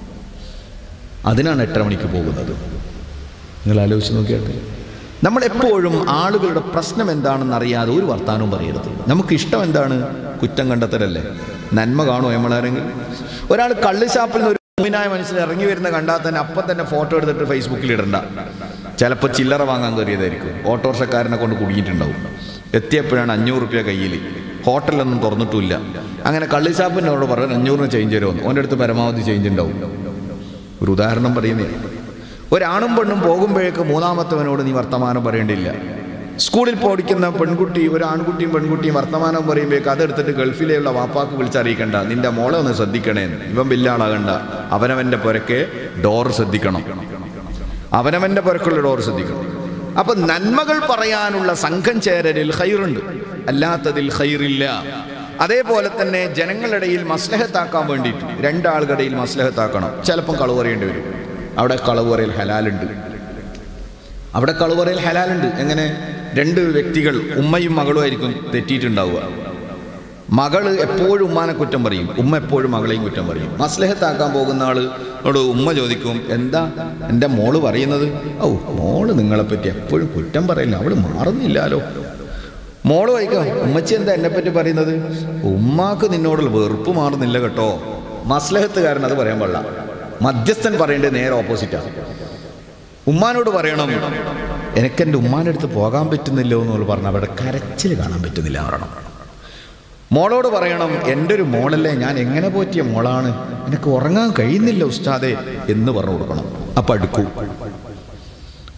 അതിനാണ് എട്ടര മണിക്ക് പോകുന്നത് നിങ്ങൾ ആലോചിച്ച് നോക്കിയാട്ടെ നമ്മൾ എപ്പോഴും ആളുകളുടെ പ്രശ്നം എന്താണെന്ന് അറിയാതെ ഒരു വർത്താനവും പറയരുത് നമുക്ക് ഇഷ്ടം എന്താണ് കുറ്റം കണ്ടെത്തലല്ലേ നന്മ കാണുമോ നമ്മളാരെങ്കിലും ഒരാൾ കള്ളുഷാപ്പിൽ നിന്ന് ഒരു മുമ്പിനായ മനുഷ്യൻ ഇറങ്ങി വരുന്ന കണ്ടാൽ തന്നെ അപ്പം തന്നെ ഫോട്ടോ എടുത്തിട്ട് ഫേസ്ബുക്കിൽ ഇടണ്ട ചിലപ്പോൾ ചില്ലറ വാങ്ങാൻ കയറിയതായിരിക്കും ഓട്ടോറിക്ഷക്കാരനെ കൊണ്ട് കുടുങ്ങിയിട്ടുണ്ടാവും എത്തിയപ്പോഴാണ് അഞ്ഞൂറ് റുപ്യ കയ്യിൽ ഹോട്ടലൊന്നും തുറന്നിട്ടില്ല അങ്ങനെ കള്ളിഷാപ്പിനോട് പറഞ്ഞു അഞ്ഞൂറിന് ചേഞ്ച് തരുമെന്ന് ഓൻ്റെ അടുത്ത് പരമാവധി ചേഞ്ച് ഉണ്ടാവും ഒരു ഉദാഹരണം പറയുന്നേ ഒരാണും പെണ്ണും പോകുമ്പോഴേക്ക് മൂന്നാമത്തവനോട് നീ വർത്തമാനം പറയേണ്ടില്ല സ്കൂളിൽ പഠിക്കുന്ന പെൺകുട്ടി ഒരു ആൺകുട്ടിയും പെൺകുട്ടിയും വർത്തമാനം പറയുമ്പോഴേക്ക് അതെടുത്തിട്ട് ഗൾഫിലെയുള്ള വാപ്പാക്ക് വിളിച്ചറിയിക്കണ്ട നിന്റെ മോളെ ഒന്ന് ശ്രദ്ധിക്കണേ ഇവൻ ബില്ലാളാകണ്ട അവനവൻ്റെ പുരക്കെ ഡോർ ശ്രദ്ധിക്കണം അവനവൻ്റെ പുരക്കുള്ള ഡോർ ശ്രദ്ധിക്കണം അപ്പൊ നന്മകൾ പറയാനുള്ള സംഘം ചേരലിൽ ഹൈറുണ്ട് അല്ലാത്തതിൽ ഹൈറില്ല അതേപോലെ തന്നെ ജനങ്ങളിടയിൽ മസ്ലഹത്താക്കാൻ വേണ്ടിയിട്ട് രണ്ടാളുകളിടയിൽ മസ്ലഹത്താക്കണം ചിലപ്പം കളവ് പറയേണ്ടി വരും അവിടെ കളവ് പറയൽ ഹലാലുണ്ട് അവിടെ കളവ് പറയൽ ഹലാലുണ്ട് എങ്ങനെ രണ്ട് വ്യക്തികൾ ഉമ്മയും മകളും ആയിരിക്കും തെറ്റിയിട്ടുണ്ടാവുക മകള് എപ്പോഴും ഉമ്മാനെ കുറ്റം പറയും ഉമ്മ എപ്പോഴും മകളെയും കുറ്റം പറയും മസ്ലഹത്താക്കാൻ പോകുന്ന ആളോട് ഉമ്മ ചോദിക്കും എന്താ എൻ്റെ മോള് പറയുന്നത് ഓ മോള് നിങ്ങളെപ്പറ്റി എപ്പോഴും കുറ്റം പറയില്ല അവള് മാറുന്നില്ലാലോ മോള് വായിക്കാം ഉമ്മച്ചി എന്താ എന്നെപ്പറ്റി പറയുന്നത് ഉമ്മാക്ക് നിന്നോടുള്ള വെറുപ്പ് മാറുന്നില്ല കേട്ടോ മസ്ലഹത്തുകാരൻ അത് പറയാൻ പാടില്ല മധ്യസ്ഥൻ പറയേണ്ടത് നേരെ ഓപ്പോസിറ്റാണ് ഉമ്മാനോട് പറയണം എനിക്ക് എൻ്റെ ഉമ്മാൻ്റെ അടുത്ത് പോകാൻ പറ്റുന്നില്ലോ എന്ന് പറഞ്ഞാൽ അവിടെ കരച്ചിൽ കാണാൻ പറ്റുന്നില്ല പറയണം മോളോട് പറയണം എൻ്റെ ഒരു മോളല്ലേ ഞാൻ എങ്ങനെ പോറ്റിയ മോളാണ് എനിക്ക് ഉറങ്ങാൻ കഴിയുന്നില്ല ഉസ്താദെ എന്ന് പറഞ്ഞു കൊടുക്കണം അപ്പം അടുക്കൂ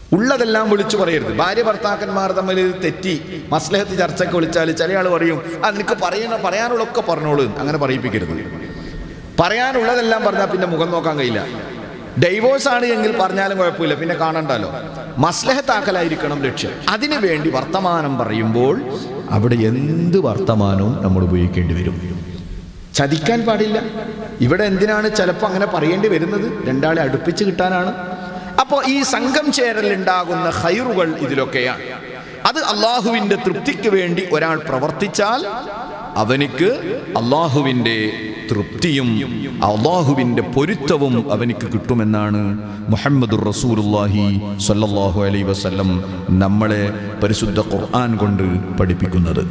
ഉള്ളതെല്ലാം വിളിച്ചു പറയരുത് ഭാര്യ ഭർത്താക്കന്മാർ തമ്മിൽ തെറ്റി മസ്ലഹത്ത് ചർച്ചയ്ക്ക് വിളിച്ചാൽ ചില ആൾ പറയും ആ നിനക്ക് പറയുന്ന പറയാനുള്ളതൊക്കെ പറഞ്ഞോളൂ അങ്ങനെ പറയിപ്പിക്കരുത് പറയാനുള്ളതെല്ലാം പറഞ്ഞാൽ പിന്നെ മുഖം നോക്കാൻ കഴിയില്ല ഡൈവോഴ്സ് ആണ് എങ്കിൽ പറഞ്ഞാലും കുഴപ്പമില്ല പിന്നെ കാണണ്ടല്ലോ മസ്ലഹത്താക്കലായിരിക്കണം ലക്ഷ്യം അതിനു വേണ്ടി വർത്തമാനം പറയുമ്പോൾ അവിടെ എന്ത് വർത്തമാനവും നമ്മൾ ഉപയോഗിക്കേണ്ടി വരും ചതിക്കാൻ പാടില്ല ഇവിടെ എന്തിനാണ് ചിലപ്പോൾ അങ്ങനെ പറയേണ്ടി വരുന്നത് രണ്ടാളെ അടുപ്പിച്ച് കിട്ടാനാണ് അപ്പോൾ ഈ സംഘം ചേരലുണ്ടാകുന്ന ഹൈറുകൾ ഇതിലൊക്കെയാണ് അത് അള്ളാഹുവിൻ്റെ തൃപ്തിക്ക് വേണ്ടി ഒരാൾ പ്രവർത്തിച്ചാൽ അവനിക്ക് അള്ളാഹുവിൻ്റെ തൃപ്തിയും അള്ളാഹുവിൻ്റെ പൊരുത്തവും അവനിക്ക് കിട്ടുമെന്നാണ് മുഹമ്മദുർ റസൂലുള്ളാഹി സ്വല്ലല്ലാഹു അലൈഹി വസല്ലം നമ്മളെ പരിശുദ്ധ ഖുർആൻ കൊണ്ട് പഠിപ്പിക്കുന്നത്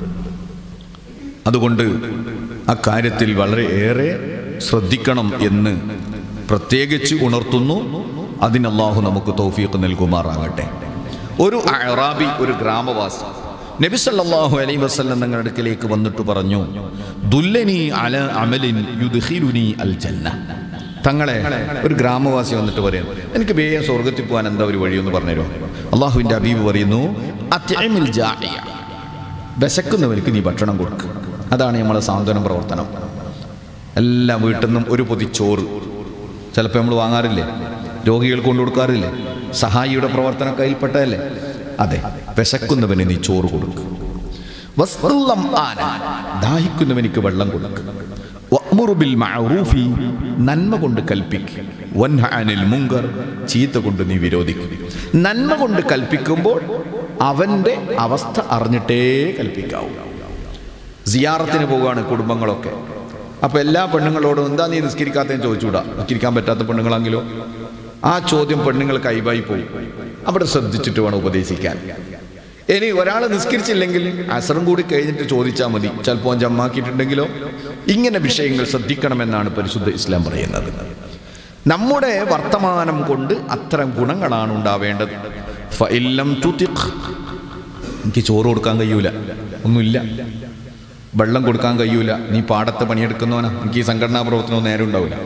അതുകൊണ്ട് അക്കാര്യത്തിൽ വളരെ ഏറെ ശ്രദ്ധിക്കണം എന്ന് പ്രത്യേകിച്ച് ഉണർത്തുന്നു അതിന് അള്ളാഹു നമുക്ക് തൗഫീഖ് നൽകുമാറാകട്ടെ ഒരു അറാബി ഒരു ഗ്രാമവാസി നബി സല്ലല്ലാഹു അലൈഹി വസല്ലം തങ്ങളുടെ അടുക്കലേക്ക് വന്നിട്ട് പറഞ്ഞു ദുല്ലനി അല അമലിൻ യുദ്ഖിലുനി അൽ ജന്ന തങ്ങളെ ഒരു ഗ്രാമവാസി വന്നിട്ട് പറയാം എനിക്ക് വേഗം സ്വർഗത്തിൽ പോകാൻ എന്താ ഒരു വഴിയൊന്ന് പറഞ്ഞുതരുമോ അള്ളാഹുവിൻ്റെ അബീബ് പറയുന്നു അത്യമിൽ ജാഇയ വിശക്കുന്നവർക്ക് നീ ഭക്ഷണം കൊടുക്കുക അതാണ് നമ്മളെ സാന്ത്വനം പ്രവർത്തനം എല്ലാ വീട്ടിൽ നിന്നും ഒരു പൊതി ചോറ് ചിലപ്പോൾ നമ്മൾ വാങ്ങാറില്ലേ രോഗികൾക്ക് കൊണ്ടു കൊടുക്കാറില്ലേ സഹായിയുടെ പ്രവർത്തനം കയ്യിൽപ്പെട്ടതല്ലേ അതെ വിശക്കുന്നവന് നീ ചോറ് കൊടുക്കുക വസ്തുള്ളം ആന ദാഹിക്കുന്നവനിക്ക് വെള്ളം കൊടുക്കുക വഅ്മുറു ബിൽ മഅറൂഫി നന്മ കൊണ്ട് കൽപ്പിക്കുക വൻഹ അനിൽ മുങ്കർ ചീത്ത കൊണ്ട് നീ വിരോധിക്കുക നന്മ കൊണ്ട് കൽപ്പിക്കുമ്പോൾ അവൻ്റെ അവസ്ഥ അറിഞ്ഞിട്ടേ കൽപ്പിക്കാവൂ സിയാറത്തിന് പോവുകയാണ് കുടുംബങ്ങളൊക്കെ അപ്പോൾ എല്ലാ പെണ്ണുങ്ങളോടും എന്താ നീ നിസ്കരിക്കാത്തതെന്ന് ചോദിച്ചുകൂടാ നിസ്കരിക്കാൻ പറ്റാത്ത പെണ്ണുങ്ങളെങ്കിലോ ആ ചോദ്യം പെണ്ണുങ്ങൾ കൈവായി പോകും അവിടെ ശ്രദ്ധിച്ചിട്ട് വേണം ഉപദേശിക്കാൻ ഇനി ഒരാൾ നിസ്കരിച്ചില്ലെങ്കിൽ അസറും കൂടി കഴിഞ്ഞിട്ട് ചോദിച്ചാൽ മതി ചിലപ്പോൾ ജമ്മാക്കിയിട്ടുണ്ടെങ്കിലോ ഇങ്ങനെ വിഷയങ്ങൾ ശ്രദ്ധിക്കണമെന്നാണ് പരിശുദ്ധ ഇസ്ലാം പറയുന്നത് നമ്മുടെ വർത്തമാനം കൊണ്ട് അത്തരം ഗുണങ്ങളാണ് ഉണ്ടാവേണ്ടത് ഫഇല്ലം തുതിഖ്. എനിക്ക് ചോറ് കൊടുക്കാൻ കഴിയൂല ഒന്നുമില്ല വെള്ളം കൊടുക്കാൻ കഴിയൂല നീ പാടത്ത് പണിയെടുക്കുന്നവനാ എനിക്ക് ഈ സംഘടനാ പ്രവർത്തനം നേരം ഉണ്ടാവില്ല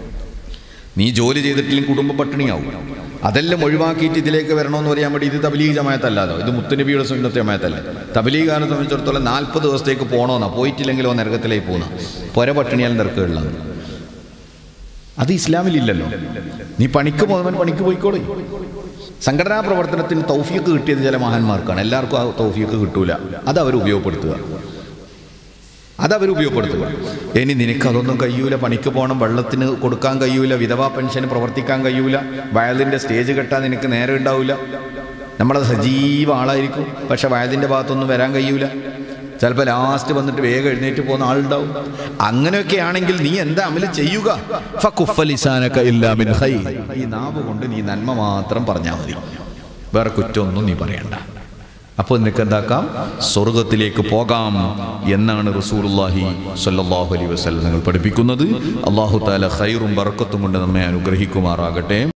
നീ ജോലി ചെയ്തിട്ടില്ലെങ്കിൽ കുടുംബ പട്ടിണിയാവും അതെല്ലാം ഒഴിവാക്കിയിട്ട് ഇതിലേക്ക് വരണമെന്ന് പറയാൻ വേണ്ടി ഇത് തബലീഗ് ജമായത്തല്ലാതോ ഇത് മുത്തുനബിയുടെ സുന്നത്തെ ജമായത്തല്ല തബലീഗാനെ സംബന്ധിച്ചിടത്തോളം നാൽപ്പത് ദിവസത്തേക്ക് പോകണമെന്നാ പോയിട്ടില്ലെങ്കിലോ നരകത്തിലേക്ക് പോകുന്ന പൊര പട്ടിണിയാൽ നിരക്കുള്ളത് അത് ഇസ്ലാമിലില്ലല്ലോ നീ പണിക്ക് പോകുന്നവൻ പണിക്ക് പോയിക്കോളൂ സംഘടനാ പ്രവർത്തനത്തിന് തൗഫീക്ക് കിട്ടിയത് ചില മഹാന്മാർക്കാണ് എല്ലാവർക്കും ആ തൗഫീക്ക് കിട്ടൂല അത് അവർ ഉപയോഗപ്പെടുത്തുക അത് അവർ ഉപയോഗപ്പെടുത്തുക ഇനി നിനക്ക് അതൊന്നും കഴിയൂല പണിക്ക് പോകണം വെള്ളത്തിന് കൊടുക്കാൻ കഴിയൂല വിധവാ പെൻഷന് പ്രവർത്തിക്കാൻ കഴിയൂല വയലിൻ്റെ സ്റ്റേജ് കെട്ടാൻ നിനക്ക് നേരം ഉണ്ടാവില്ല നമ്മളെ സജീവ ആളായിരിക്കും പക്ഷെ വയലിൻ്റെ ഭാഗത്തൊന്നും വരാൻ കഴിയൂല ചിലപ്പോൾ ലാസ്റ്റ് വന്നിട്ട് വേഗം എഴുന്നേറ്റ് പോകുന്ന ആളുണ്ടാവും അങ്ങനെയൊക്കെ ആണെങ്കിൽ നീ എന്താ അമല് ചെയ്യുക ഫകുഫ ലിസാനക ഇല്ലാ മിൻ ഖൈർ. ഈ നാവ് കൊണ്ട് നീ നന്മ മാത്രം പറഞ്ഞാൽ മതി വേറെ കുറ്റമൊന്നും നീ പറയണ്ട അപ്പോൾ നിനക്ക് എന്താക്കാം സ്വർഗത്തിലേക്ക് പോകാം എന്നാണ് റസൂലുള്ളാഹി സ്വല്ലല്ലാഹു അലൈഹി വസല്ലം നിങ്ങൾ പഠിപ്പിക്കുന്നത് അള്ളാഹു താല ഖൈറും ബർക്കത്തും കൊണ്ട് നമ്മെ അനുഗ്രഹിക്കുമാറാകട്ടെ